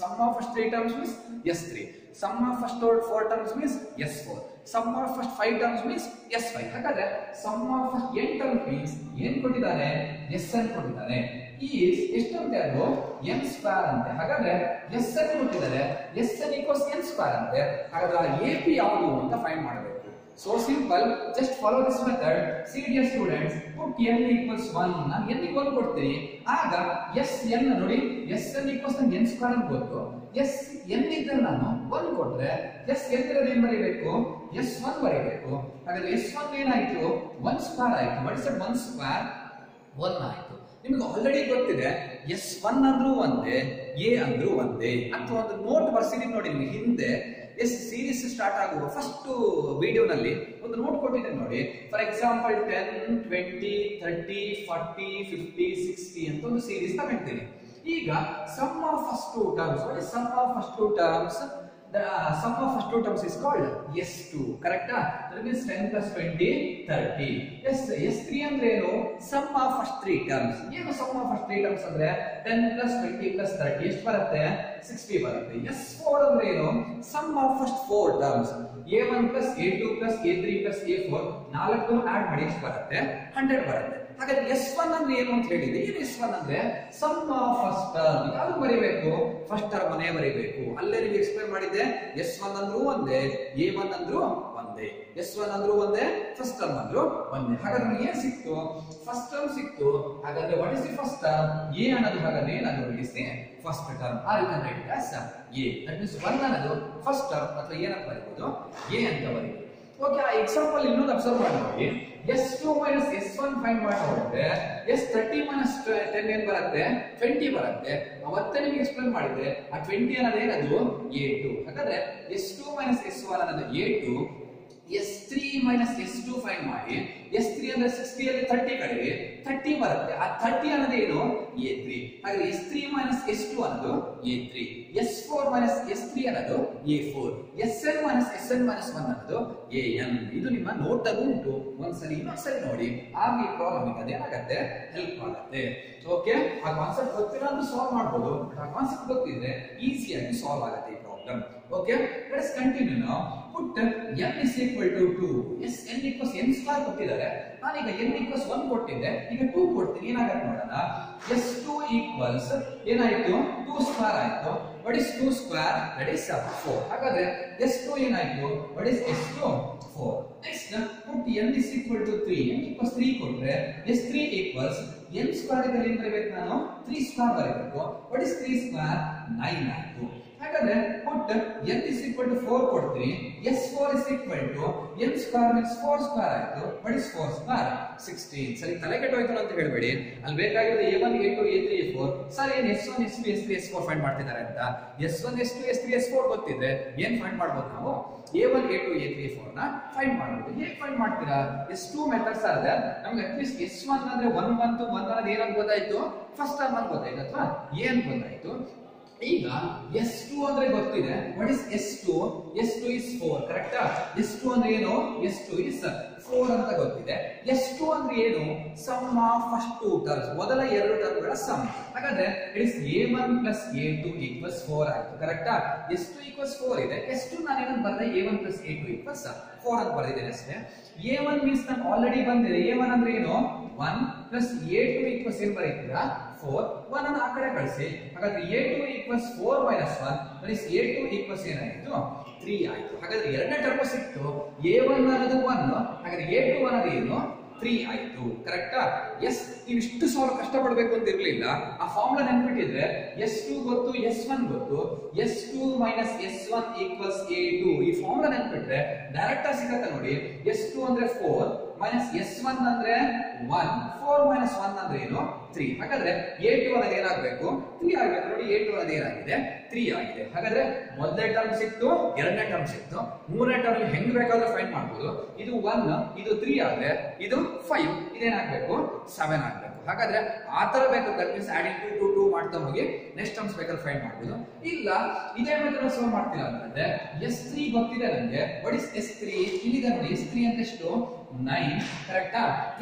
sum of first three terms means S three sum of first four terms means S four sum of first five terms means S five ಹಾಗಾದ್ರೆ sum of first eight terms means ಏನ್ ಕೊಟ್ಟಿದ್ದಾರೆ S ಅನ್ನು ಕೊಟ್ಟಿದ್ದಾರೆ is ಎಷ್ಟಂತೆ ಅದು N square ಅಂತೆ ಹಾಗಾದ್ರೆ S ಅನ್ನು ಕೊಟ್ಟಿದ್ದಾರೆ S n equals n square ಅಂತೆ ಹಾಗಾದ್ರೆ ಎ ಪಿ ಯಾವುದು ಅಂತ ಫೈಂಡ್ ಮಾಡಬೇಕು so simple just follow this method see the students put n equals one ನಾನು ಎನ್ ಈಕ್ವಲ್ ಕೊಡ್ತೀನಿ ಆಗ ಎಸ್ ಎನ್ ನೋಡಿ ಎಸ್ ಎನ್ ಈಕ್ವಲ್ಸ್ ನಂಗೆ ಎನ್ ಸ್ಕ್ವೇರ್ ಅಂತ ಗೊತ್ತು ಎಸ್ ಎನ್ ಇದ್ರೆ ನಾನು ಒನ್ ಕೊಟ್ರೆ ಎಸ್ ಎನ್ ಇರೋದು ಏನ್ ಬರೀಬೇಕು ಎಸ್ ಒನ್ ಬರೀಬೇಕು ಹಾಗಾದ್ರೆ ಎಸ್ ಒನ್ ಏನಾಯ್ತು ಒನ್ ಸ್ಕ್ವೇರ್ ಆಯ್ತು what is one square one ಆಯ್ತು ನಿಮ್ಗೆ ಆಲ್ರೆಡಿ ಗೊತ್ತಿದೆ ಎಸ್ ಒನ್ ಅಂದ್ರೂ ಒಂದೇ ಎ ಅಂದ್ರೂ ಒಂದೇ ಅಂತ ಒಂದು ನೋಟ್ ಬರ್ಸಿದೀನಿ ನೋಡಿ ನಿಮ್ಗೆ ಹಿಂದೆ ಎಸ್ ಸೀರೀಸ್ ಸ್ಟಾರ್ಟ್ ಆಗುವ ಫಸ್ಟ್ ವಿಡಿಯೋನಲ್ಲಿ ಒಂದು ನೋಟ್ ಕೊಟ್ಟಿದ್ದೇನೆ ನೋಡಿ for example ten twenty thirty forty fifty sixty ಅಂತ ಒಂದು ಸೀರೀಸ್ ತಗೊಳ್ತೀನಿ ಈಗ sum of first two terms ನೋಡಿ sum of first two terms the uh, sum of first two terms is called S2 correct that means 10 plus 20 30 yes S3 ಅಂದ್ರೆ ಏನು sum of first three terms ಏನು sum of first three terms ಅಂದ್ರೆ 10 plus 20 plus 30 ಎಷ್ಟು ಬರುತ್ತೆ 60 ಬರುತ್ತೆ S4 ಅಂದ್ರೆ ಏನು sum of first four terms A1 plus A2 plus A3 plus A4 ನಾಲ್ಕು ಆಡ್ ಮಾಡಿ ಎಷ್ಟು ಬರುತ್ತೆ 100 ಬರುತ್ತೆ ಹಾಗಾದ್ರೆ ಎಸ್ ಒನ್ ಅಂದ್ರೆ ಏನು ಅಂತ ಹೇಳಿದೆ ಏನು ಎಸ್ ಒನ್ ಅಂದ್ರೆ ಸಮ್ ಆಫ್ ಫಸ್ಟ್ ಟರ್ಮ್ ಯಾವ್ದು ಬರೀಬೇಕು ಫಸ್ಟ್ ಟರ್ಮ್ ಅನೇ ಬರೀಬೇಕು ಅಲ್ಲೇ ನೀವು ಎಕ್ಸ್ಪ್ಲೈನ್ ಮಾಡಿದ್ದೆ ಎಸ್ ಒನ್ ಅಂದ್ರೂ ಒಂದೇ ಎ ಒನ್ ಅಂದ್ರೂ ಒಂದೇ ಎಸ್ ಒನ್ ಅಂದ್ರೂ ಒಂದೇ ಫಸ್ಟ್ ಟರ್ಮ್ ಅಂದ್ರೂ ಒಂದೇ ಹಾಗಾದ್ರೆ ನಮ್ಗೆ ಏನ್ ಸಿಕ್ತು ಫಸ್ಟ್ ಟರ್ಮ್ ಸಿಕ್ತು ಹಾಗಾದ್ರೆ what is the first term a ಅನ್ನೋದು ಹಾಗಾದ್ರೆ ಏನಾದ್ರು ಬಿಡಿಸಿ ಫಸ್ಟ್ ಟರ್ಮ್ ಆ you can write as a that means one ಅನ್ನೋದು ಫಸ್ಟ್ ಟರ್ಮ್ ಅಥವಾ ಏನಂತ ಬರೀಬಹುದು ಎ ಅಂತ ಬರೀಬಹುದು ಓಕೆ ಆ ಎಕ್ಸಾಂಪಲ್ ಇನ್ನೊಂದು ಅಬ್ಸರ್ವ್ ಮಾಡಿ ನೋಡಿ S two minus S one find ಮಾಡಿ ನೋಡಿದ್ರೆ ಎಸ್ ತರ್ಟಿ ಮೈನಸ್ ಟೆನ್ ಏನ್ ಬರುತ್ತೆ ಟ್ವೆಂಟಿ ಬರುತ್ತೆ ಅವತ್ತೇ ನಿಮ್ಗೆ ಎಕ್ಸ್ಪ್ಲೇನ್ ಮಾಡಿದ್ರೆ ಆ ಟ್ವೆಂಟಿ ಅನ್ನೋದು ಏನದು ಎ ಟು ಹಾಗಾದ್ರೆ S two minus S one ಅನ್ನೋದು a two S three minus S two find ಮಾಡಿ ಎಸ್ ತ್ರೀ ಅಂದ್ರೆ ಸಿಕ್ಸ್ಟಿ ಅಲ್ಲಿ ತರ್ಟಿ ಕಡಿಮೆ ತರ್ಟಿ ಬರುತ್ತೆ ಆ ತರ್ಟಿ ಅನ್ನೋದು ಏನು ಎ ತ್ರೀ ಹಾಗಾದ್ರೆ S three minus S two ಅನ್ನೋದು a three S four minus S three ಅನ್ನೋದು a four S n minus S n minus one ಅನ್ನೋದು ಎ ಎನ್ ಇದು ನಿಮ್ಮ ನೋಟಲ್ಲಿ ಉಂಟು ಒಂದ್ಸರಿ ಇನ್ನೊಂದ್ಸರಿ ನೋಡಿ ಆಗ ಈ ಪ್ರಾಬ್ಲಮ್ ಅದೇನಾಗತ್ತೆ ಹೆಲ್ಪ್ ಆಗುತ್ತೆ ಓಕೆ ಆ ಕಾನ್ಸೆಪ್ಟ್ ಗೊತ್ತಿಲ್ಲ ಅಂದ್ರೆ ಸಾಲ್ವ್ ಮಾಡ್ಬೋದು ಆ ಕಾನ್ಸೆಪ್ಟ್ ಗೊತ್ತಿದ್ರೆ ಈಸಿಯಾಗಿ ಸಾಲ್ವ್ ಆಗುತ್ತೆ ಈ ಪ್ರಾಬ್ಲಮ್ ಓಕೆ ಲೆಟ್ಸ್ ಕಂಟಿನ್ಯೂ ನಾವು put n is equal to 2 S n equals n square ಕೊಟ್ಟಿದ್ದಾರೆ ನಾನೀಗ n equals 1 ಕೊಟ್ಟಿದ್ದೆ ಈಗ 2 ಕೊಡ್ತೀನಿ ಏನಾಗುತ್ತೆ ನೋಡೋಣ ಎಸ್ ಟು ಈಕ್ವಲ್ಸ್ ಏನಾಯ್ತು 2 ಸ್ಕ್ವೇರ್ ಆಯ್ತು what is 2 square that is 4 ಹಾಗಾದ್ರೆ ಎಸ್ ಟು ಏನಾಯ್ತು what is S two 4 next put n is equal to 3 n equals 3 ಕೊಟ್ರೆ ಎಸ್ 3 ಈಕ್ವಲ್ಸ್ n ಸ್ಕ್ವೇರ್ ಇದ್ದಲ್ಲಿ ಏನ್ ಬರಬೇಕು ನಾನು 3 ಸ್ಕ್ವೇರ್ ಬರಬೇಕು ವಾಟ್ ಇಸ್ 3 ಸ್ಕ್ವೇರ್ 9 ಆಯ್ತು ಹಾಗಾದ್ರೆ ಪುಟ್ n is equal to 4 ಕೊಡ್ತೀನಿ s4 is equal to n square means 4 square ಆಯ್ತು ವಾಟ್ ಇಸ್ 4 ಸ್ಕ್ವೇರ್ 16 ಸರಿ ತಲೆ ಕೆಟ್ಟೋಯ್ತು ಅಂತ ಹೇಳಬೇಡಿ ಅಲ್ಲಿ ಬೇಕಾಗಿರೋದು a1 a2 a3 a4 sir ಏನ್ s1 s2 s3 s4 find ಮಾಡ್ತಿದ್ದಾರೆ ಅಂತ s1 s2 s3 s4 ಗೊತ್ತಿದ್ರೆ ಏನ್ ಫೈಂಡ್ ಮಾಡ್ಬೋದು ನಾವು a1 a2 a3 a4 ನ ಫೈಂಡ್ ಮಾಡ್ಬೋದು ಹೇಗೆ ಫೈಂಡ್ ಮಾಡ್ತೀರಾ s2 ಮೆಥಡ್ಸ್ ಆದ್ರೆ ನಮ್ಗೆ ಅಟ್ಲೀಸ್ಟ್ s1 ಅಂದ್ರೆ 1 ಬಂತು 1 ಅನ್ನೋದು ಏನಂತ ಗೊತ್ತಾಯ್ತು ಫಸ್ಟ್ ಟರ್ಮ್ ಅಂತ ಗೊತ್ತಾಯ್ತು ಅಥವಾ ಏನ್ ಗೊತ್ತಾಯ್ತು ಈಗ ಎಸ್ ಟು ಅಂದ್ರೆ ಗೊತ್ತಿದೆ what is S two S two is four ಕರೆಕ್ಟಾ ಎಸ್ ಟು ಅಂದ್ರೆ ಏನು ಎಸ್ ಟು ಇಸ್ ಫೋರ್ ಅಂತ ಗೊತ್ತಿದೆ ಎಸ್ ಟು ಅಂದ್ರೆ ಏನು sum of first two terms ಮೊದಲ ಎರಡು ಟರ್ಮ್ಗಳ ಸಮ್ ಹಾಗಾದ್ರೆ it is a one plus a two equals four ಆಯ್ತು ಕರೆಕ್ಟಾ ಎಸ್ ಟು ಈಕ್ವಲ್ಸ್ ಫೋರ್ ಇದೆ ಎಸ್ ಟು ನಾನು ಏನಂತ ಬರೆದೆ a one plus a two equals four ಅಂತ ಬರೆದಿದ್ದೇನೆ ಅಷ್ಟೇ ಎ ಒನ್ ಮೀನ್ಸ್ ನಾನು ಆಲ್ರೆಡಿ ಬಂದಿದೆ ಎ ಒನ್ ಅಂದ್ರೆ ಏನು one plus a two equals ಏನ್ ಬರೀತೀರಾ ಫೋರ್ ಒನ್ ಅನ್ನು ಆ ಕಡೆ ಕಳಿಸಿ ಹಾಗಾದ್ರೆ a two equals four minus one means a two equals ಏನಾಯ್ತು ತ್ರೀ ಆಯ್ತು ಹಾಗಾದ್ರೆ ಎರಡನೇ ಟರ್ಮ್ ಸಿಕ್ತು ಎ ಒನ್ ಅನ್ನೋದು ಒನ್ ಹಾಗಾದ್ರೆ ಎ ಟು ಅನ್ನೋದು ಏನು ತ್ರೀ ಆಯ್ತು ಕರೆಕ್ಟಾ ಎಸ್ ನೀವು ಇಷ್ಟು ಸಾಲ್ವ್ ಕಷ್ಟಪಡಬೇಕು ಅಂತ ಇರ್ಲಿಲ್ಲ ಆ ಫಾರ್ಮುಲಾ ನೆನ್ಪಿಟ್ಟಿದ್ರೆ ಎಸ್ ಟು ಗೊತ್ತು ಎಸ್ ಒನ್ ಗೊತ್ತು S two minus S one equals a two ಈ ಫಾರ್ಮುಲಾ ನೆನ್ಪಿಟ್ರೆ ಡೈರೆಕ್ಟ್ ಆಗಿ ಸಿಗತ್ತೆ ನೋಡಿ ಎಸ್ ಟು ಅಂದ್ರೆ ಫೋರ್ ಮೈನಸ್ ಎಸ್ ಒನ್ ಅಂದ್ರೆ ಒನ್ ಫೋರ್ ಮೈನಸ್ ಒನ್ ಅಂದ್ರೆ ಏನು ತ್ರೀ ಹಾಗಾದ್ರೆ ಎ ಟು ಅನ್ನೋದು ಏನಾಗಬೇಕು ತ್ರೀ ಆಗ್ಬೇಕು ನೋಡಿ ಎ ಟು ಅನ್ನೋದು ಏನಾಗಿದೆ ತ್ರೀ ಆಗಿದೆ ಹಾಗಾದ್ರೆ ಮೊದಲನೇ ಟರ್ಮ್ ಸಿಕ್ತು ಎರಡನೇ ಟರ್ಮ್ ಸಿಕ್ತು ಮೂರನೇ ಟರ್ಮ್ ಹೆಂಗ್ ಬೇಕಾದ್ರೂ ಫೈಂಡ್ ಮಾಡ್ಬೋದು ಇದು ಒನ್ ಇದು ತ್ರೀ ಆದ್ರೆ ಇದು ಫೈವ್ ಇದೇನಾಗ್ಬೇಕು ಸೆವೆನ್ ಆಗ್ಬೇಕು ಹಾಗಾದ್ರೆ ಆ ತರ ಬೇಕು that means adding two two two ಮಾಡ್ತಾ ಹೋಗಿ ನೆಕ್ಸ್ಟ್ ಟರ್ಮ್ಸ್ ಬೇಕಾದ್ರೆ ಫೈಂಡ್ ಮಾಡ್ಬೋದು ಇಲ್ಲ ಇದೇ ಮೆಥಡ್ ಸಾಲ್ವ್ ಮಾಡ್ತೀರಾ ಅಂತಂದ್ರೆ ಎಸ್ ತ್ರೀ ಗೊತ್ತಿದೆ ನನಗೆ ವಾಟ್ ಇಸ್ ಎಸ್ ತ್ರೀ ಇಲ್ಲಿದೆ ನೋಡಿ ಎಸ್ ತ್ರೀ ಅಂತ ಎಷ್ಟು ನೈನ್ ಕರೆಕ್ಟಾ ಎಸ್ ತ್ರೀ ಅಂದ್ರೆ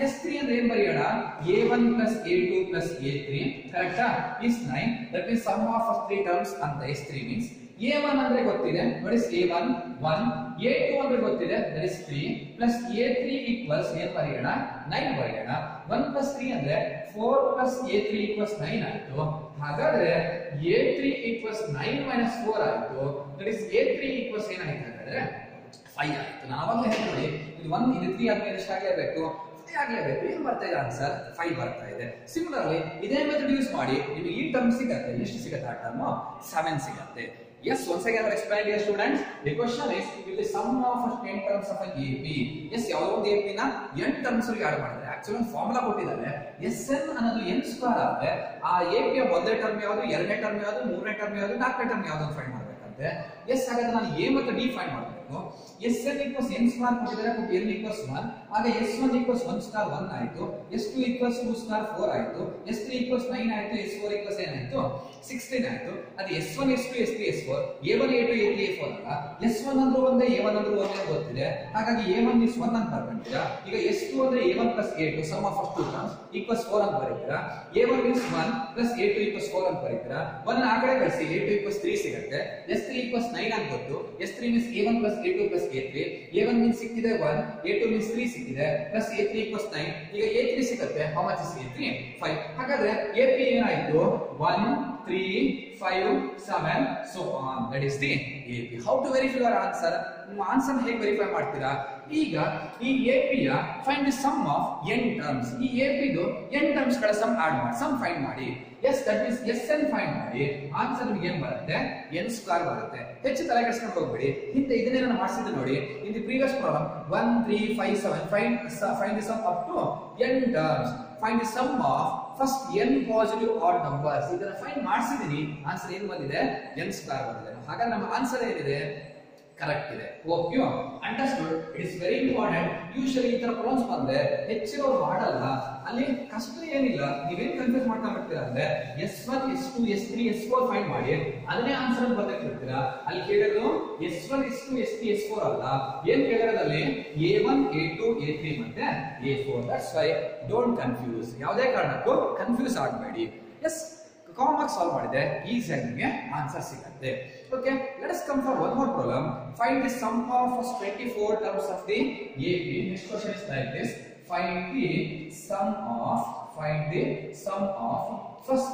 ಅಂದ್ರೆ ಏನ್ ಬರೆಯೋಣ a one plus a two plus a three ಕರೆಕ್ಟಾ is nine that means sum of three terms ಅಂತ S three means a one ಅಂದ್ರೆ ಗೊತ್ತಿದೆ what is a one one a two ಅಂದ್ರೆ ಗೊತ್ತಿದೆ that is three plus a three equals ಏನ್ ಬರೆಯೋಣ nine ಬರೆಯೋಣ one plus three ಅಂದ್ರೆ four plus a three equals nine ಆಯ್ತು ಹಾಗಾದ್ರೆ a three equals nine minus four ಆಯ್ತು that is a three equals ಏನಾಯ್ತು ಹಾಗಾದ್ರೆ ಫೈವ್ ಆಯ್ತು ನಾವಾಗಲೇ ಹೇಳಿ ನೋಡಿ ಇದು ಒನ್ ಇದು ತ್ರೀ ಆದ್ಮೇಲೆ ಎಷ್ಟಾಗಲೇಬೇಕು ಫೈವ್ ಆಗಲೇಬೇಕು ಏನ್ ಬರ್ತಾ ಇದೆ ಆನ್ಸರ್ ಫೈವ್ ಬರ್ತಾ ಇದೆ ಸಿಮಿಲರ್ಲಿ ಇದೇ ಮೆಥಡ್ ಯೂಸ್ ಮಾಡಿ ನಿಮಗೆ ಈ ಟರ್ಮ್ ಸಿಗತ್ತೆ ಎಷ್ಟು ಸಿಗತ್ತೆ ಆ ಟರ್ಮ್ ಸೆವೆನ್ ಸಿಗತ್ತೆ Yes, once again, I will explain dear students. The question is, will the sum of 10 terms of an AP? Yes, ಯಾವುದೋ ಒಂದು AP ನ n terms ಅಲ್ಲಿ ಆಡ್ ಮಾಡಿದ್ರೆ ಆಕ್ಚುಲಿ ಒಂದು ಫಾರ್ಮುಲಾ ಕೊಟ್ಟಿದ್ದಾರೆ ಎಸ್ ಎನ್ ಅನ್ನೋದು n ಸ್ಕ್ವೇರ್ ಆದ್ರೆ ಆ AP ಯ ಮೊದಲನೇ ಟರ್ಮ್ ಯಾವುದು ಎರಡನೇ ಟರ್ಮ್ ಯಾವುದು ಮೂರನೇ ಟರ್ಮ್ ಯಾವುದು ನಾಲ್ಕನೇ ಟರ್ಮ್ ಯಾವುದು ಅಂತ ಫೈಂಡ್ ಮಾಡ್ಬೇಕಂತೆ ಎಸ್ ಹಾಗಾದ್ರೆ ನಾನು ಎ ಮತ್ತು ಡಿ ಫೈಂಡ್ ಮಾಡಬೇಕು S n equals n star ಕೊಟ್ಟಿದ್ದಾರೆ ಮತ್ತು ಎನ್ ಈಕ್ವಲ್ಸ್ ಒನ್ ಆಗ S one equals one star one ಆಯ್ತು S two equals two star four ಆಯ್ತು ಎಸ್ ತ್ರೀ ಈಕ್ವಲ್ಸ್ ನೈನ್ ಆಯ್ತು ಎಸ್ ಫೋರ್ ಈಕ್ವಲ್ಸ್ ಏನಾಯ್ತು ಸಿಕ್ಸ್ಟೀನ್ ಆಯ್ತು ಅದು S one S two S three S four a one a two a three a four ಅಲ್ಲ S one ಅಂದ್ರೂ ಒಂದೇ A one ಅಂದ್ರೂ ಒಂದೇ ಗೊತ್ತಿದೆ ಹಾಗಾಗಿ ಎ ಒನ್ ಇಸ್ ಒನ್ ಅಂತ ಬರ್ಕೊಂತೀರಾ ಈಗ ಎಸ್ ಟು ಅಂದ್ರೆ a one plus a two sum of two terms equals four ಅಂತ ಬರೀತೀರಾ a one is one plus a two equals four ಅಂತ ಬರೀತೀರಾ ಒನ್ ಆ ಕಡೆ ಕಳಿಸಿ ಎ ಟು ಈಕ್ವಲ್ಸ್ ತ್ರೀ ಸಿಗುತ್ತೆ ಎಸ್ ತ್ರೀ ಈಕ್ವಲ್ಸ್ ನೈನ್ ಅಂತ ಗೊತ್ತು S three means a one plus a two plus a three a one means ಸಿಕ್ಕಿದೆ one a two means three ಸಿಕ್ಕಿದೆ plus a three equals nine ಈಗ a three ಸಿಗುತ್ತೆ how much is a three five ಹಾಗಾದ್ರೆ A P ಏನಾಯ್ತು one three five seven so on that is the A P how to verify your answer ನಿಮ್ಮ answer ಹೇಗೆ verify ಮಾಡ್ತೀರಾ ಈಗ ಈ A P ಯ find the sum of n terms ಈ A ಪಿದು ಎನ್ ಟರ್ಮ್ಸ್ ಗಳ ಸಮ್ ಆಡ್ ಮಾಡಿ ಸಮ್ ಫೈಂಡ್ ಮಾಡಿ S that means S n find ಮಾಡಿ ಆನ್ಸರ್ ನಿಮ್ಗೆ ಏನ್ ಬರುತ್ತೆ ಎನ್ ಸ್ಕ್ವೇರ್ ಬರುತ್ತೆ ಹೆಚ್ಚು ತಲೆ ಕೆಡಿಸ್ಕೊಂಡು ಹೋಗ್ಬೇಡಿ ಹಿಂದೆ ಇದನ್ನೇ ನಾನು ಮಾಡಿಸಿದ್ದು ನೋಡಿ in the previous problem one three five seven find find the sum up to n terms find the sum of first n positive odd numbers ಇದನ್ನ ಫೈಂಡ್ ಮಾಡಿಸಿದೀನಿ ಆನ್ಸರ್ ಏನು ಬಂದಿದೆ ಎನ್ ಸ್ಕ್ವೇರ್ ಬಂದಿದೆ ಹಾಗಾದ್ರೆ ನಮ್ಮ ಆನ್ಸರ್ ಏನಿದೆ ಕರೆಕ್ಟ್ ಇದೆ hope you understood it is very important usually ಈ ತರ ಪ್ರಾಬ್ಲಮ್ಸ್ ಬಂದ್ರೆ ಹೆಚ್ಚಿನವ್ರು ಮಾಡಲ್ಲ ಅಲ್ಲಿ ಕಷ್ಟ ಏನಿಲ್ಲ ನೀವೇನ್ ಕನ್ಫ್ಯೂಸ್ ಮಾಡ್ಕೊಂಡ್ಬಿಡ್ತೀರಾ ಅಂದ್ರೆ S one S two S three S four find ಮಾಡಿ ಅದನ್ನೇ ಆನ್ಸರ್ ಅಂತ ಬರ್ತಿರ್ತೀರಾ ಅಲ್ಲಿ ಕೇಳೋದು S one S two S three S four ಅಲ್ಲ ಏನ್ ಕೇಳಿರೋದಲ್ಲಿ a one a two a three ಮತ್ತೆ a four that's why don't confuse ಯಾವುದೇ ಕಾರಣಕ್ಕೂ ಕನ್ಫ್ಯೂಸ್ ಆಗಬೇಡಿ ಎಸ್ ಕಾಮರ್ಸ್ ಸಾಲ್ವ್ ಮಾಡಿದೆ ಈಸಿಯಾಗಿ ನಿಮಗೆ ಆನ್ಸರ್ ಸಿಗುತ್ತೆ okay let us come for one more problem find the sum of 24 terms of the AP next question is like this find the sum of find the sum of first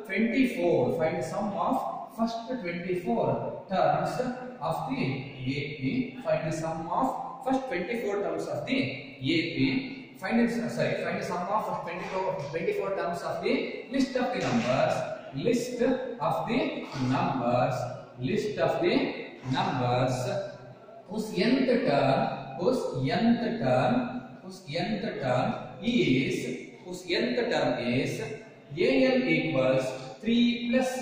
24 find the sum of first 24 terms of the AP find the sum of first 24 terms of the AP find it sorry find the sum of 24 24 terms of the list of the numbers list of the numbers list of the numbers whose nth term whose nth term whose nth term is whose nth term is an equals 3 plus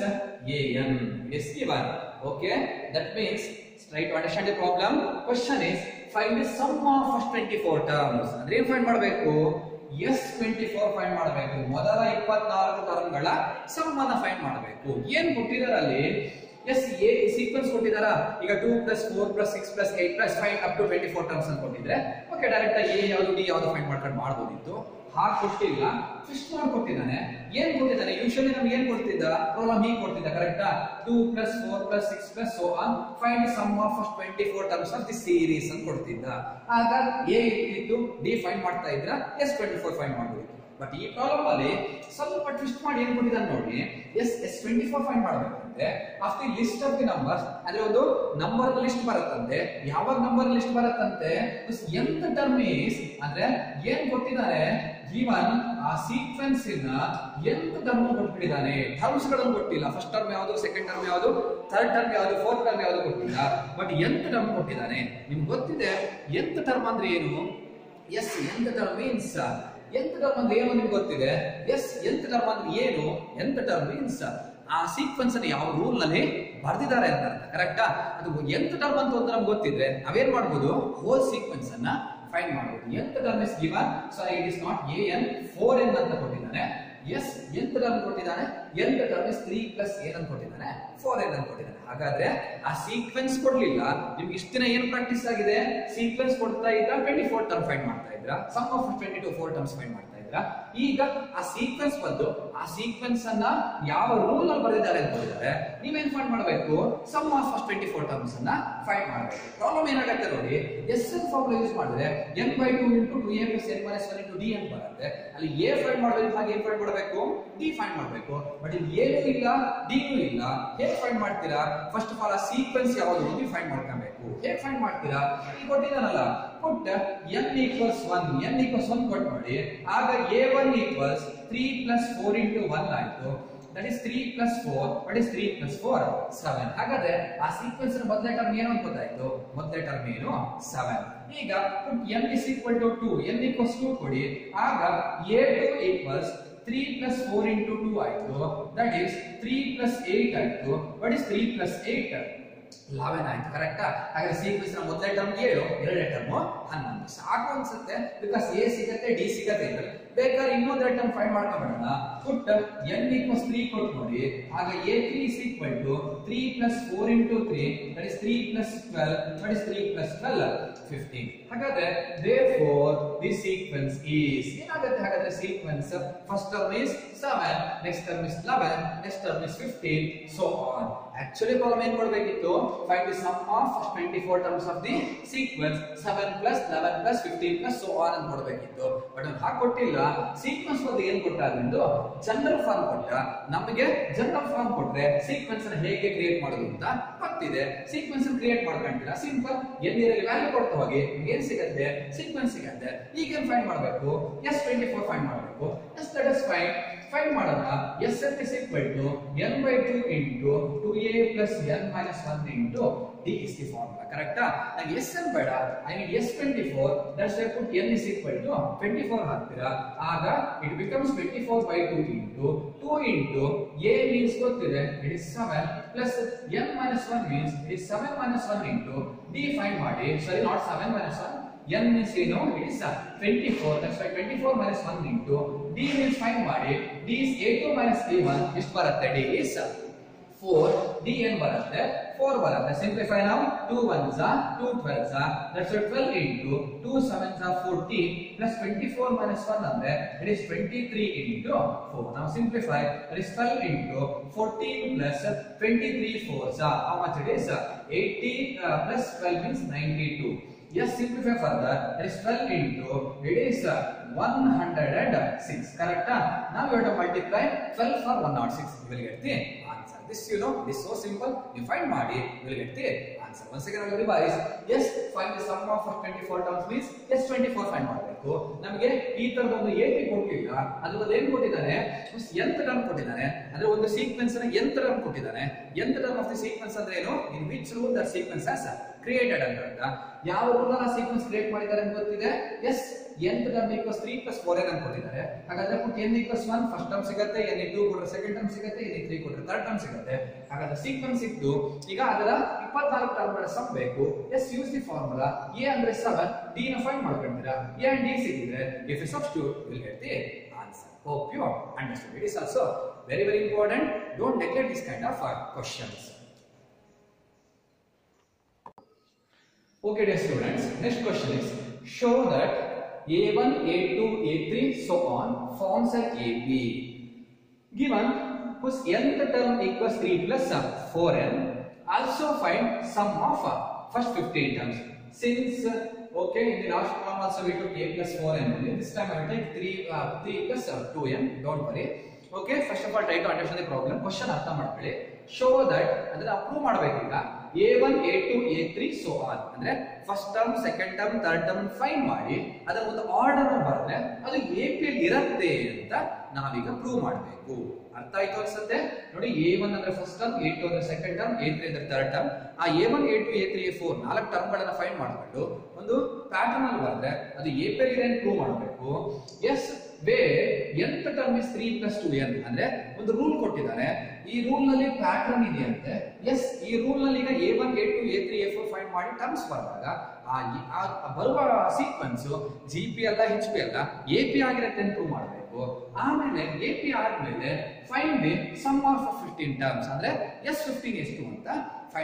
an is given okay that means try to understand the problem question is find the sum of first 24 terms ಅಂದ್ರೆ ಏನ್ find ಮಾಡಬೇಕು S twenty four find ಮಾಡಬೇಕು ಮೊದಲ ಇಪ್ಪತ್ನಾಲ್ಕು ಟರ್ಮ್ಗಳ sum ಅನ್ನ find ಮಾಡಬೇಕು ಏನ್ ಕೊಟ್ಟಿದ್ದಾರೆ ಅಲ್ಲಿ ಎಸ್ ಎ ಸೀಕ್ವೆನ್ಸ್ ಕೊಟ್ಟಿದಾರ ಈಗ two plus four plus six plus eight plus five up to twenty four terms ಅಂತ ಕೊಟ್ಟಿದ್ರೆ ಓಕೆ ಡೈರೆಕ್ಟ್ ಆಗಿ ಎ ಯಾವ್ದು ಡಿ ಯಾವ್ದು ಫೈಂಡ್ ಮಾಡ್ಕೊಂಡು ಮಾಡ್ಬೋದಿತ್ತು ಹಾಗೆ ಕೊಟ್ಟಿಲ್ಲ ಫಿಸ್ಟ್ ಮಾಡಿ ಕೊಟ್ಟಿದ್ದಾನೆ ಏನ್ ಕೊಟ್ಟಿದ್ದಾನೆ ಯೂಶಲಿ ನಮ್ಗೆ ಏನ್ ಕೊಡ್ತಿದ್ದ ಪ್ರಾಬ್ಲಮ್ ಹೀಗೆ ಕೊಡ್ತಿದ್ದ ಕರೆಕ್ಟಾ two plus four plus six plus so on find sum of first twenty four terms of the series ಅಂತ ಕೊಡ್ತಿದ್ದ ಆಗ ಎ ಇತ್ತು ಡಿ ಫೈಂಡ್ ಮಾಡ್ತಾ ಇದ್ರ ಎಸ್ ಟ್ವೆಂಟಿ ಫೋರ್ ಫೈಂಡ್ ಮಾಡ್ಬೋದು ಬಟ್ ಈ ಪ್ರಾಬ್ಲಮ್ ಅಲ್ಲಿ ಸ್ವಲ್ಪ ಟ್ವಿಸ್ಟ್ ಮಾಡಿ ಏನ್ ಕೊಟ್ಟಿದ್ದಾನೆ ನೋಡಿ S S twenty four find ಮಾಡಬೇಕಂತೆ of the list of the numbers ಅಂದ್ರೆ ಒಂದು ನಂಬರ್ ಲಿಸ್ಟ್ ಬರುತ್ತಂತೆ ಯಾವಾಗ ನಂಬರ್ ಲಿಸ್ಟ್ ಬರುತ್ತಂತೆ ಎಂತ ಟರ್ಮ್ ಈಸ್ ಅಂದ್ರೆ ಏನ್ ಕೊಟ್ಟಿದ್ದಾರೆ ಗಿವನ್ ಆ ಸೀಕ್ವೆನ್ಸ್ ಇನ ಎಂತ ಟರ್ಮ್ ಕೊಟ್ಬಿಟ್ಟಿದ್ದಾನೆ ಟರ್ಮ್ಸ್ ಗಳನ್ನು ಕೊಟ್ಟಿಲ್ಲ ಫಸ್ಟ್ ಟರ್ಮ್ ಯಾವುದು ಸೆಕೆಂಡ್ ಟರ್ಮ್ ಯಾವುದು ಥರ್ಡ್ ಟರ್ಮ್ ಯಾವುದು ಫೋರ್ತ್ ಟರ್ಮ್ ಯಾವುದು ಕೊಟ್ಟಿಲ್ಲ ಬಟ್ ಎಂತ ಟರ್ಮ್ ಕೊಟ್ಟಿದ್ದಾನೆ ನಿಮ್ಗೆ ಗೊತ್ತಿದೆ ಎಂತ ಟರ್ಮ್ ಅಂದ್ರೆ ಏನು ಎಸ್ ಎಂತ ಟರ್ಮ್ ಮೀನ್ಸ್ ಎಂತ ಟರ್ಮ್ ಅಂದ್ರೆ ಏನು ನಿಮ್ಗೆ ಗೊತ್ತಿದೆ ಎಸ್ ಎಂತ ಟರ್ಮ್ ಅಂದ್ರೆ ಏನು ಎಂತ ಟರ್ಮ್ ಮೀನ್ಸ್ ಆ ಸೀಕ್ವೆನ್ಸ್ ಅನ್ನು ಯಾವ ರೂಲ್ ನಲ್ಲಿ ಬರ್ದಿದ್ದಾರೆ ಅಂತ ಕರೆಕ್ಟಾ ಅದು ಎಂತ ಟರ್ಮ್ ಅಂತ ಒಂದು ನಮ್ಗೆ ಗೊತ್ತಿದ್ರೆ ನಾವೇನ್ ಮಾಡ್ಬೋದು ಹೋಲ್ ಸೀಕ್ವೆನ್ಸ್ ಅನ್ನ ಫೈಂಡ್ ಮಾಡಬಹುದು nth term is given so it is not a n four n ಅಂತ ಕೊಟ್ಟಿದ್ದಾನೆ ಎಸ್ ಎಂತ ಟರ್ಮ್ ಕೊಟ್ಟಿದ್ದಾನೆ ಎಂತ ಟರ್ಮ್ ಇಸ್ ತ್ರೀ ಪ್ಲಸ್ ಏನ್ ಅಂತ ಕೊಟ್ಟಿದ್ದಾನೆ ಫೋರ್ ಎನ್ ಅಂತ ಕೊಟ್ಟಿದ್ದಾನೆ ಹಾಗಾದ್ರೆ ಆ ಸೀಕ್ವೆನ್ಸ್ ಕೊಡ್ಲಿಲ್ಲ ನಿಮ್ಗೆ ಇಷ್ಟ ದಿನ ಏನ್ ಪ್ರಾಕ್ಟೀಸ್ ಆಗಿದೆ ಸೀಕ್ವೆನ್ಸ್ ಕೊಡ್ತಾ ಇದ್ರ ಟ್ವೆಂಟಿ ಫೋರ್ ಟರ್ಮ್ ಫೈಂಡ್ ಮಾಡ್ತಾ ಇದ್ರ sum of twenty two four terms find ಮಾಡ್ತಾ ಇದ್ರ ಮಾಡ್ಕೊಂಡಿದ್ದೀರಾ ಈಗ ಆ ಸೀಕ್ವೆನ್ಸ್ ಬಂದು ಆ ಸೀಕ್ವೆನ್ಸ್ ಅನ್ನ ಯಾವ ರೂಲ್ ಅಲ್ಲಿ ಬರೆದಿದ್ದಾರೆ ಅಂತ ಹೇಳಿದ್ದಾರೆ ನೀವೇನ್ ಫೈಂಡ್ ಮಾಡಬೇಕು sum of first twenty four terms ಅನ್ನ ಫೈಂಡ್ ಮಾಡಬೇಕು ಪ್ರಾಬ್ಲಮ್ ಏನಾಗುತ್ತೆ ನೋಡಿ ಎಸ್ ಎನ್ ಫಾರ್ಮುಲಾ ಯೂಸ್ ಮಾಡಿದ್ರೆ n by two into two a plus n minus one into d ಅಂತ ಬರುತ್ತೆ ಅಲ್ಲಿ ಎ ಫೈಂಡ್ ಮಾಡಬೇಕು ಹಾಗೆ ಏನ್ ಫೈಂಡ್ ಮಾಡಬೇಕು ಡಿ ಫೈಂಡ್ ಮಾಡಬೇಕು ಬಟ್ ಇಲ್ಲಿ ಏನೂ ಇಲ್ಲ ಡಿನೂ ಇಲ್ಲ ಹೇಗೆ ಫೈಂಡ್ ಮಾಡ್ತೀರಾ ಫಸ್ಟ್ ಆಫ್ ಆಲ್ ಆ ಸೀಕ್ವೆನ್ಸ್ ಯಾವುದು ಅಂತ ಫೈಂಡ್ ಮಾಡ್ಕೊಬೇಕು ಹೇಗೆ ಫೈಂಡ್ ಮಾಡ್ತೀರಾ ಈಗ ಕೊಟ್ಟಿದ್ದಾನಲ್ಲ ಕೊಟ್ಟ n equals one n equals one ಕೊಟ್ಟು ಮಾಡಿ ಆಗ a one equals three plus four into one ಆಯ್ತು that is three plus four what is three plus four seven ಹಾಗಾದ್ರೆ ಆ ಸೀಕ್ವೆನ್ಸ್ ಮೊದಲನೇ ಟರ್ಮ್ ಏನು ಅಂತ ಗೊತ್ತಾಯ್ತು ಮೊದಲನೇ ಟರ್ಮ್ ಏನು ಸೆವೆನ್ ಈಗ n is equal to two n equals two ಕೊಡಿ ಆಗ a two equals three plus four into two ಆಯ್ತು that is three plus eight ಆಯ್ತು what is three plus eight eleven ಆಯ್ತು ಕರೆಕ್ಟಾ ಹಾಗಾದ್ರೆ ಸೀಕ್ವೆನ್ಸ್ ನ ಮೊದಲನೇ ಟರ್ಮ್ ಏಳು ಎರಡನೇ ಟರ್ಮ್ ಹನ್ನೊಂದು ಸಾಕು ಅನ್ಸುತ್ತೆ ಬಿಕಾಸ್ ಎ ಸಿಗತ್ತೆ ಡಿ ಸಿಗತ್ತೆ ಇದ್ರಲ್ಲಿ ಬೇಕಾದ್ರೆ ಇನ್ನೊಂದು ಟರ್ಮ್ ಫೈಂಡ್ ಮಾಡ್ಕೊಂಡ್ಬಿಡೋಣ ಪುಟ್ ಎನ್ ಈಕ್ವಲ್ಸ್ ತ್ರೀ ಕೊಟ್ಟು ನೋಡಿ ಆಗ a three is equal to three plus four into three that is three plus twelve that is three plus twelve fifteen ಹಾಗಾದ್ರೆ therefore the sequence is ಏನಾಗುತ್ತೆ ಹಾಗಾದ್ರೆ sequence first term is seven next term is eleven next term is fifteen so on actually problem ಏನ್ ಕೊಡಬೇಕಿತ್ತು find the sum of first twenty four terms of the sequence seven plus eleven plus fifteen plus so on ಅಂತ ಕೊಡಬೇಕಿತ್ತು but ಅವ್ನು ಹಾಗೆ ಕೊಟ್ಟಿಲ್ಲ sequence ಬಗ್ಗೆ ಏನ್ ಕೊಟ್ಟ ಅದರಿಂದ ಜನರಲ್ ಫಾರ್ಮ್ ಕೊಟ್ಟ ನಮಗೆ ಜನರಲ್ ಫಾರ್ಮ್ ಕೊಟ್ರೆ ಸೀಕ್ವೆನ್ಸ್ ಅನ್ನ ಹೇಗೆ ಕ್ರಿಯೇಟ್ ಮಾಡೋದು ಅಂತ ಗೊತ್ತಿದೆ ಸೀಕ್ವೆನ್ಸ್ ಕ್ರಿಯೇಟ್ ಮಾಡ್ಕೊಂತೀರಾ ಸಿಂಪಲ್ ಎಲ್ಲಿರಲಿ ವ್ಯಾಲ್ಯೂ ಕೊಡ್ತಾ ಹೋಗಿ ಏನ್ ಸಿಗತ್ತೆ ಸೀಕ್ವೆನ್ಸ್ ಸಿಗತ್ತೆ ಈಗ ಏನ್ ಫೈಂಡ್ ಮಾಡಬೇಕು ಎಸ್ ಟ್ವೆಂಟಿ ಫೋರ್ ಫೈಂಡ್ ಮಾಡಬೇಕು S that is fine find ಮಾಡೋಣ S n is equal to n by two into two a plus n minus one into d is the formula ಕರೆಕ್ಟಾ ನಂಗೆ S n ಬೇಡ I mean S twenty four that's why put n is equal to twenty four ಹಾಕ್ತೀರಾ ಆಗ it becomes twenty four by two into two into a means ಗೊತ್ತಿದೆ it is seven plus n minus one means it is seven minus one into d find ಮಾಡಿ ಸರಿ not seven minus one n means ಏನು it is uh, 24 that's why 24 minus 1 into d means find ಮಾಡಿ d is a2 minus a1 ಎಷ್ಟು ಬರುತ್ತೆ d is 4 d n ಬರುತ್ತೆ 4 ಬರುತ್ತೆ simplify now 2 ones are 2 12s are that's why 12 into 2 sevens are 14 plus 24 minus 1 ಅಂದ್ರೆ it is 23 into 4 now simplify that is 12 into 14 plus 23 fours are how much it is 80 uh, plus 12 means 92 Yes, simplify further. That is 12 into it is uh, 106. Correct? Huh? Now you have to multiply 12 for 106. You will get the answer. This you know, this is so simple. You find Madi, you will get the answer. Once again, I will revise. Yes, find the sum of 24 terms means yes 24 find ಮಾಡಬೇಕು ನಮಗೆ ಈ ತರದ ಒಂದು A ಕೊಟ್ಟಿಲ್ಲ ಅದು ಒಂದು ಏನ್ ಕೊಟ್ಟಿದ್ದಾನೆ ಎಂತ ಟರ್ಮ್ ಕೊಟ್ಟಿದ್ದಾನೆ ಅಂದ್ರೆ ಒಂದು ಸೀಕ್ವೆನ್ಸ್ ನ ಎಂತ ಟರ್ಮ್ ಕೊಟ್ಟಿದ್ದಾನೆ ಎಂತ ಟರ್ಮ್ ಆಫ್ ದಿ ಸೀಕ್ವೆನ್ಸ್ ಅಂದ್ರೆ ಏನು in which rule that sequence has created ಅಂತ ಯಾವ ರೂಲ್ ಅನ್ನ ಸೀಕ್ವೆನ್ಸ್ ಕ್ರಿಯೇಟ್ ಮಾಡಿದ್ದಾರೆ ಅಂತ ಗೊತ್ತಿದೆ S nth term equals three plus four ಅಂತ ಕೊಟ್ಟಿದ್ದಾರೆ ಹಾಗಾದ್ರೆ put n equals one first term ಸಿಗುತ್ತೆ ಎನ್ ಟೂ ಕೊಟ್ರೆ ಸೆಕೆಂಡ್ ಟರ್ಮ್ ಸಿಗುತ್ತೆ ಎನ್ ತ್ರೀ ಕೊಟ್ರೆ ಥರ್ಡ್ ಟರ್ಮ್ ಸಿಗುತ್ತೆ ಹಾಗಾದ್ರೆ ಸೀಕ್ವೆನ್ಸ್ ಸಿಕ್ತು ಈಗ ಅದರ ಇಪ್ಪತ್ನಾಲ್ಕು ಟರ್ಮ್ ಗಳ ಸಮ್ ಬೇಕು S use the formula a ಅಂದ್ರೆ ಸೆವೆನ್ ಡಿ ನ ಫೈಂಡ್ ಮಾಡ್ಕೊಂತೀರಾ ಎ ಅಂಡ್ ಡಿ ಸಿಕ್ಕಿದ್ರೆ if you substitute will get the answer hope you understand it is also very very important don't neglect this kind of questions Okay, dear students, next question is show that A1, A2, A3, so on forms an AP. Given whose nth term equals 3 plus uh, 4n, also find sum of uh, first 15 terms. Since uh, okay, in the last problem also we took a plus 4n only. This time I will take 3, uh, 3 plus uh, 2n. Don't worry. Okay, first of all try to understand the problem. Question ಅರ್ಥ ಮಾಡ್ಕೊಳ್ಳಿ. Show that ಅಂದ್ರೆ approve ಮಾಡಬೇಕೀಗ a one a two a three so on ಅಂದ್ರೆ first term second term third term find ಮಾಡಿ ಅದರ ಒಂದು order ಬರೆದ್ರೆ ಅದು ಎ ಪಿ ಅಲ್ಲಿ ಇರತ್ತೆ ಅಂತ ನಾವೀಗ ಪ್ರೂವ್ ಮಾಡಬೇಕು ಅರ್ಥ ಆಯ್ತು ಅನ್ಸುತ್ತೆ ನೋಡಿ ಎ ಒನ್ ಅಂದ್ರೆ ಫಸ್ಟ್ ಟರ್ಮ್ ಎ ಟು ಅಂದ್ರೆ ಸೆಕೆಂಡ್ ಟರ್ಮ್ ಎ ತ್ರೀ ಅಂದ್ರೆ ಥರ್ಡ್ ಟರ್ಮ್ ಆ a one a two a three a four ನಾಲ್ಕು ಟರ್ಮ್ ಗಳನ್ನ ಫೈನ್ ಮಾಡ್ಕೊಂಡು ಒಂದು ಪ್ಯಾಟರ್ನ್ ಅಲ್ಲಿ ಬರೆದ್ರೆ ಅದು ಎ ಪಿ ಅಲ್ಲಿ ಇದೆ ಅಂತ ಪ್ರೂವ್ ಮಾಡಬೇಕು ಎಸ್ ವೇ nth term is three plus two n ಅಂದ್ರೆ ಒಂದು ರೂಲ್ ಕೊಟ್ಟಿದ್ದಾರೆ ಈ ರೂಲ್ ನಲ್ಲಿ ಪ್ಯಾಟರ್ನ್ ಇದೆಯಂತೆ ಎಸ್ ಈ ರೂಲ್ ನಲ್ಲಿ ಈಗ a one a two a three a four find ಮಾಡಿ ಟರ್ಮ್ಸ್ ಬರೆದಾಗ ಆ ಈ- ಆ ಬರುವ ಸೀಕ್ವೆನ್ಸ್ ಜಿ ಪಿ ಅಲ್ಲ ಹೆಚ್ ಪಿ ಅಲ್ಲ ಎ ಪಿ ಆಗಿರತ್ತೆ ಅಂತ ಪ್ರೂವ್ ಮಾಡಬೇಕು ಆಮೇಲೆ ಎ ಪಿ ಆದ್ಮೇಲೆ find the sum of fifteen terms ಅಂದ್ರೆ ಎಸ್ ಫಿಫ್ಟೀನ್ ಎಷ್ಟು ಅಂತ ಫೈಂಡ್ ಮಾಡಬೇಕು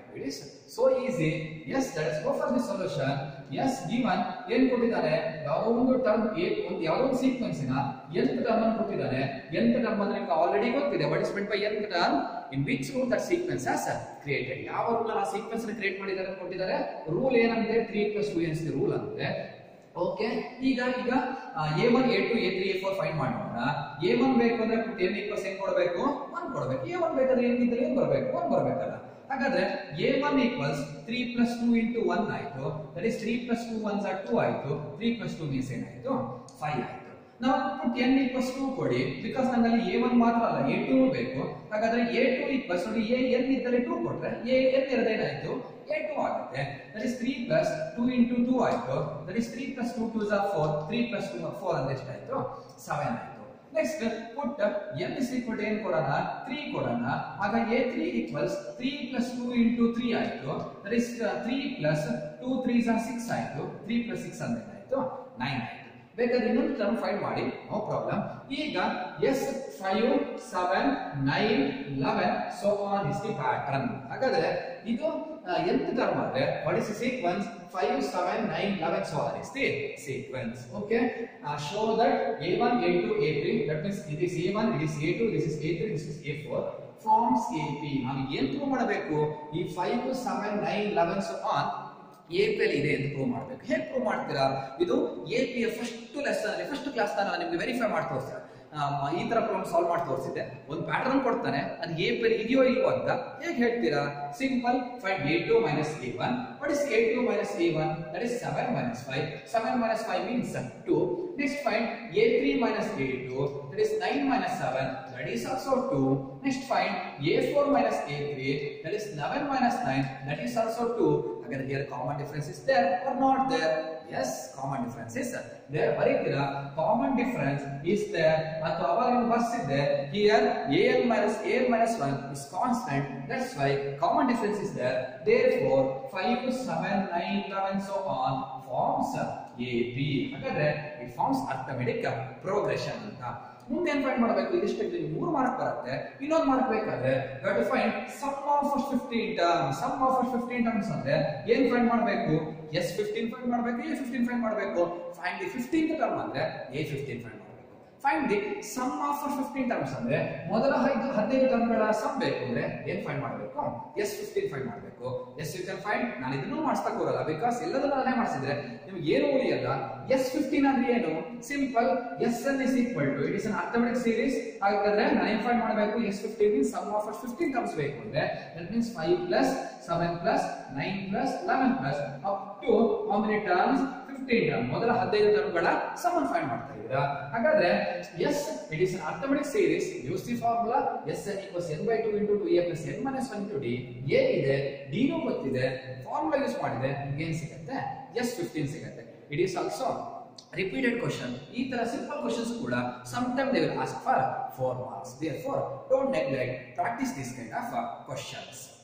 It is so easy. Yes, let us go for the solution. Yes, given ಏನ್ ಕೊಟ್ಟಿದ್ದಾರೆ ಯಾವುದೋ ಒಂದು ಟರ್ಮ್ ಒಂದು ಯಾವುದೋ ಒಂದು ಸೀಕ್ವೆನ್ಸ್ ನ nth ಟರ್ಮ್ ಅನ್ನು ಕೊಟ್ಟಿದ್ದಾರೆ nth ಟರ್ಮ್ ಅಂದ್ರೆ ನಿಮ್ಗೆ ಆಲ್ರೆಡಿ ಗೊತ್ತಿದೆ what is meant by nth term in which rule that sequence has created ಯಾವ ರೂಲ್ ಆ ಸೀಕ್ವೆನ್ಸ್ ನ ಕ್ರಿಯೇಟ್ ಮಾಡಿದ್ದಾರೆ ಅಂತ ಕೊಟ್ಟಿದ್ದಾರೆ ರೂಲ್ ಏನಂತೆ three plus two n's rule ಅಂತೆ ಓಕೆ ಈಗ ಈಗ a one a two a three a four find ಮಾಡೋಣ ಎ ಒನ್ ಬೇಕು ಅಂದ್ರೆ ಎನ್ ಈಕ್ವಲ್ಸ್ ಏನ್ ಕೊಡಬೇಕು ಒನ್ ಕೊಡಬೇಕು ಎ ಒನ್ ಬೇಕಾದ್ರೆ ಏನ್ ಇದ್ರೆ ಏನ್ ಬರಬೇಕು ಒನ್ ಬರಬೇಕಲ್ಲ ಹಾಗಾದ್ರೆ a one equals three plus two into one ಆಯ್ತು that is three plus two ones are two ಆಯ್ತು ತ್ರೀ ಪ್ಲಸ್ ಟೂ ಮೀನ್ಸ್ ಏನಾಯ್ತು ಫೈವ್ ಆಯ್ತು ನಾವು ಪುಟ್ ಎನ್ ಈಕ್ವಲ್ಸ್ ಟೂ ಕೊಡಿ ಬಿಕಾಸ್ ನಮ್ಮಲ್ಲಿ ಎ ಒನ್ ಮಾತ್ರ ಅಲ್ಲ ಎ ಟೂ ಬೇಕು ಹಾಗಾದ್ರೆ ಎ ಟೂ ಈಕ್ವಲ್ಸ್ ನೋಡಿ ಎ ಎನ್ ಇದ್ದಲ್ಲಿ ಟೂ ಕೊಟ್ರೆ ಎ ಎನ್ ಎರಡೇನಾಯ್ತು ಎ ಟೂ ಆಗುತ್ತೆ that is three plus two into two ಆಯ್ತು that is three plus two two ಝಾ four three plus two four ಅಂದ್ರೆ ಎಷ್ಟಾಯ್ತು ಸೆವೆನ್ ಆಯ್ತು next put n is equal ಏನ್ ಕೊಡೋಣ ತ್ರೀ ಕೊಡೋಣ ಆಗ a three equals three plus two into three ಆಯ್ತು that is three plus two three ಝಾ ಸಿಕ್ಸ್ ಆಯ್ತು ತ್ರೀ ಪ್ಲಸ್ ಸಿಕ್ಸ್ ಅಂದ್ರೆ ಏನಾಯ್ತು ನೈನ್ ಆಯ್ತು ಬೇಕಾದ್ರೆ ಇನ್ನೊಂದು ಟರ್ಮ್ ಫೈಂಡ್ ಮಾಡಿ ನೋ ಪ್ರಾಬ್ಲಮ್ ಈಗ as five seven nine eleven so on is the pattern ಹಾಗಾದ್ರೆ ಇದು ಎಂತ ಟರ್ಮ್ ಅಂದ್ರೆ what is sequence five seven nine eleven so on is the sequence okay show that a one a two a three that means it is a one it is a two this is a three this is a four forms A P ನಾವು ಏನ್ prove ಮಾಡಬೇಕು ಈ five seven nine eleven so on A P ಅಲ್ಲಿ ಇದೆ ಅಂತ prove ಮಾಡಬೇಕು ಹೇಗೆ prove ಮಾಡ್ತೀರಾ ಇದು ಎ ಪಿ ಫಸ್ಟ್ ಲೆಸನ್ ಅಲ್ಲಿ ಫಸ್ಟ್ ಕ್ಲಾಸ್ ನಾನು ನಿಮ್ಗೆ ವೆರಿಫೈ ಮಾಡಿ ತೋರಿಸ್ತಾರೆ ಈ ತರ ಪ್ರಾಬ್ಲಮ್ ಸಾಲ್ವ್ ಮಾಡಿ ತೋರಿಸಿದ್ದೆ ಒಂದು ಪ್ಯಾಟರ್ನ್ ಕೊಡ್ತಾನೆ ಅದು ಎ ಪಿ ಇದೆಯೋ ಇಲ್ವೋ ಅಂತ ಹೇಗೆ ಹೇಳ್ತೀರಾ simple find a two minus a one what is a two minus a one that is seven minus five seven minus five means two next find a three minus a two that is nine minus seven that is also 2 next find a4 minus a3 that is 11 minus 9 that is also 2 again here common difference is there or not there yes common difference is there ಬರೀತೀರಾ common difference is there ಮತ್ತು ಅವಾಗ ನೀವು ಬರ್ಸಿದ್ದೆ here an minus an minus 1 is constant that's why common difference is there therefore 5 7 9 11 so on forms AP ಹಾಗಾದ್ರೆ it forms arithmetic progression ಅಂತ ಮುಂದೆ ಏನ್ find ಮಾಡಬೇಕು ಇದಿಷ್ಟಕ್ಕೆ ಮೂರು ಮಾರ್ಕ್ ಬರುತ್ತೆ ಇನ್ನೊಂದು ಮಾರ್ಕ್ ಬೇಕಾದ್ರೆ you to find sum of fifteen term sum of fifteen terms ಅಂದ್ರೆ ಏನ್ ಫೈಂಡ್ ಮಾಡಬೇಕು ಎಸ್ ಫಿಫ್ಟೀನ್ ಫೈಂಡ್ ಮಾಡಬೇಕು ಎ ಫಿಫ್ಟೀನ್ ಫೈಂಡ್ ಮಾಡಬೇಕು ಫೈಂಡ್ ದಿ ಫಿಫ್ಟೀನ್ ಟರ್ಮ್ ಅಂದ್ರೆ ಎ ಫಿಫ್ಟೀನ್ ಫೈಂಡ್ ಮಾಡಬೇಕು find the sum of fifteen terms ಅಂದ್ರೆ ಮೊದಲ ಐದು ಹದಿನೈದು ಟರ್ಮ್ಗಳ ಸಮ್ ಬೇಕು ಅಂದ್ರೆ ಏನ್ ಫೈಂಡ್ ಮಾಡಬೇಕು ಎಸ್ ಫಿಫ್ಟೀನ್ ಫೈಂಡ್ ಮಾಡಬೇಕು ಎಸ್ ಯು ಕ್ಯಾನ್ ಫೈಂಡ್ ನಾನು ಇದನ್ನು ಮಾಡಿಸ್ತಾ ಕೂರಲ್ಲ ಬಿಕಾಸ್ ಎಲ್ಲದನ್ನ ನಾನೇ ಮಾಡಿಸಿದ್ರೆ ನಿಮ್ಗೆ ಏನು ಉಳಿಯಲ್ಲ ಎಸ್ ಫಿಫ್ಟೀನ್ ಅಂದ್ರೆ ಏನು simple S n is equal to it is an arithmetic series ಹಾಗಾದ್ರೆ ನಾನು ಏನ್ ಫೈಂಡ್ ಮಾಡಬೇಕು S fifteen means sum of fifteen terms ಬೇಕು ಅಂದ್ರೆ that means five plus seven plus nine plus eleven plus up to how many terms fifteen term ಮೊದಲ ಹದಿನೈದು ಟರ್ಮ್ಗಳ ಸಮನ್ ಫೈಂಡ್ ಮಾಡ್ತಾ ಇದ್ದೀರಾ ಹಾಗಾದ್ರೆ as it is arithmetic series use the formula S n equals n by two into two a plus n minus one to d a ಇದೆ ಡಿನೂ ಗೊತ್ತಿದೆ ಫಾರ್ಮುಲಾ ಯೂಸ್ ಮಾಡಿದೆ ನಿಮ್ಗೆ ಏನ್ ಸಿಗುತ್ತೆ ಎಸ್ ಫಿಫ್ಟೀನ್ ಸಿಗುತ್ತೆ it is also repeated question ಈ ತರ ಸಿಂಪಲ್ ಕ್ವಶನ್ಸ್ ಕೂಡ some time they will ask for four marks therefore don't neglect practice this kind of questions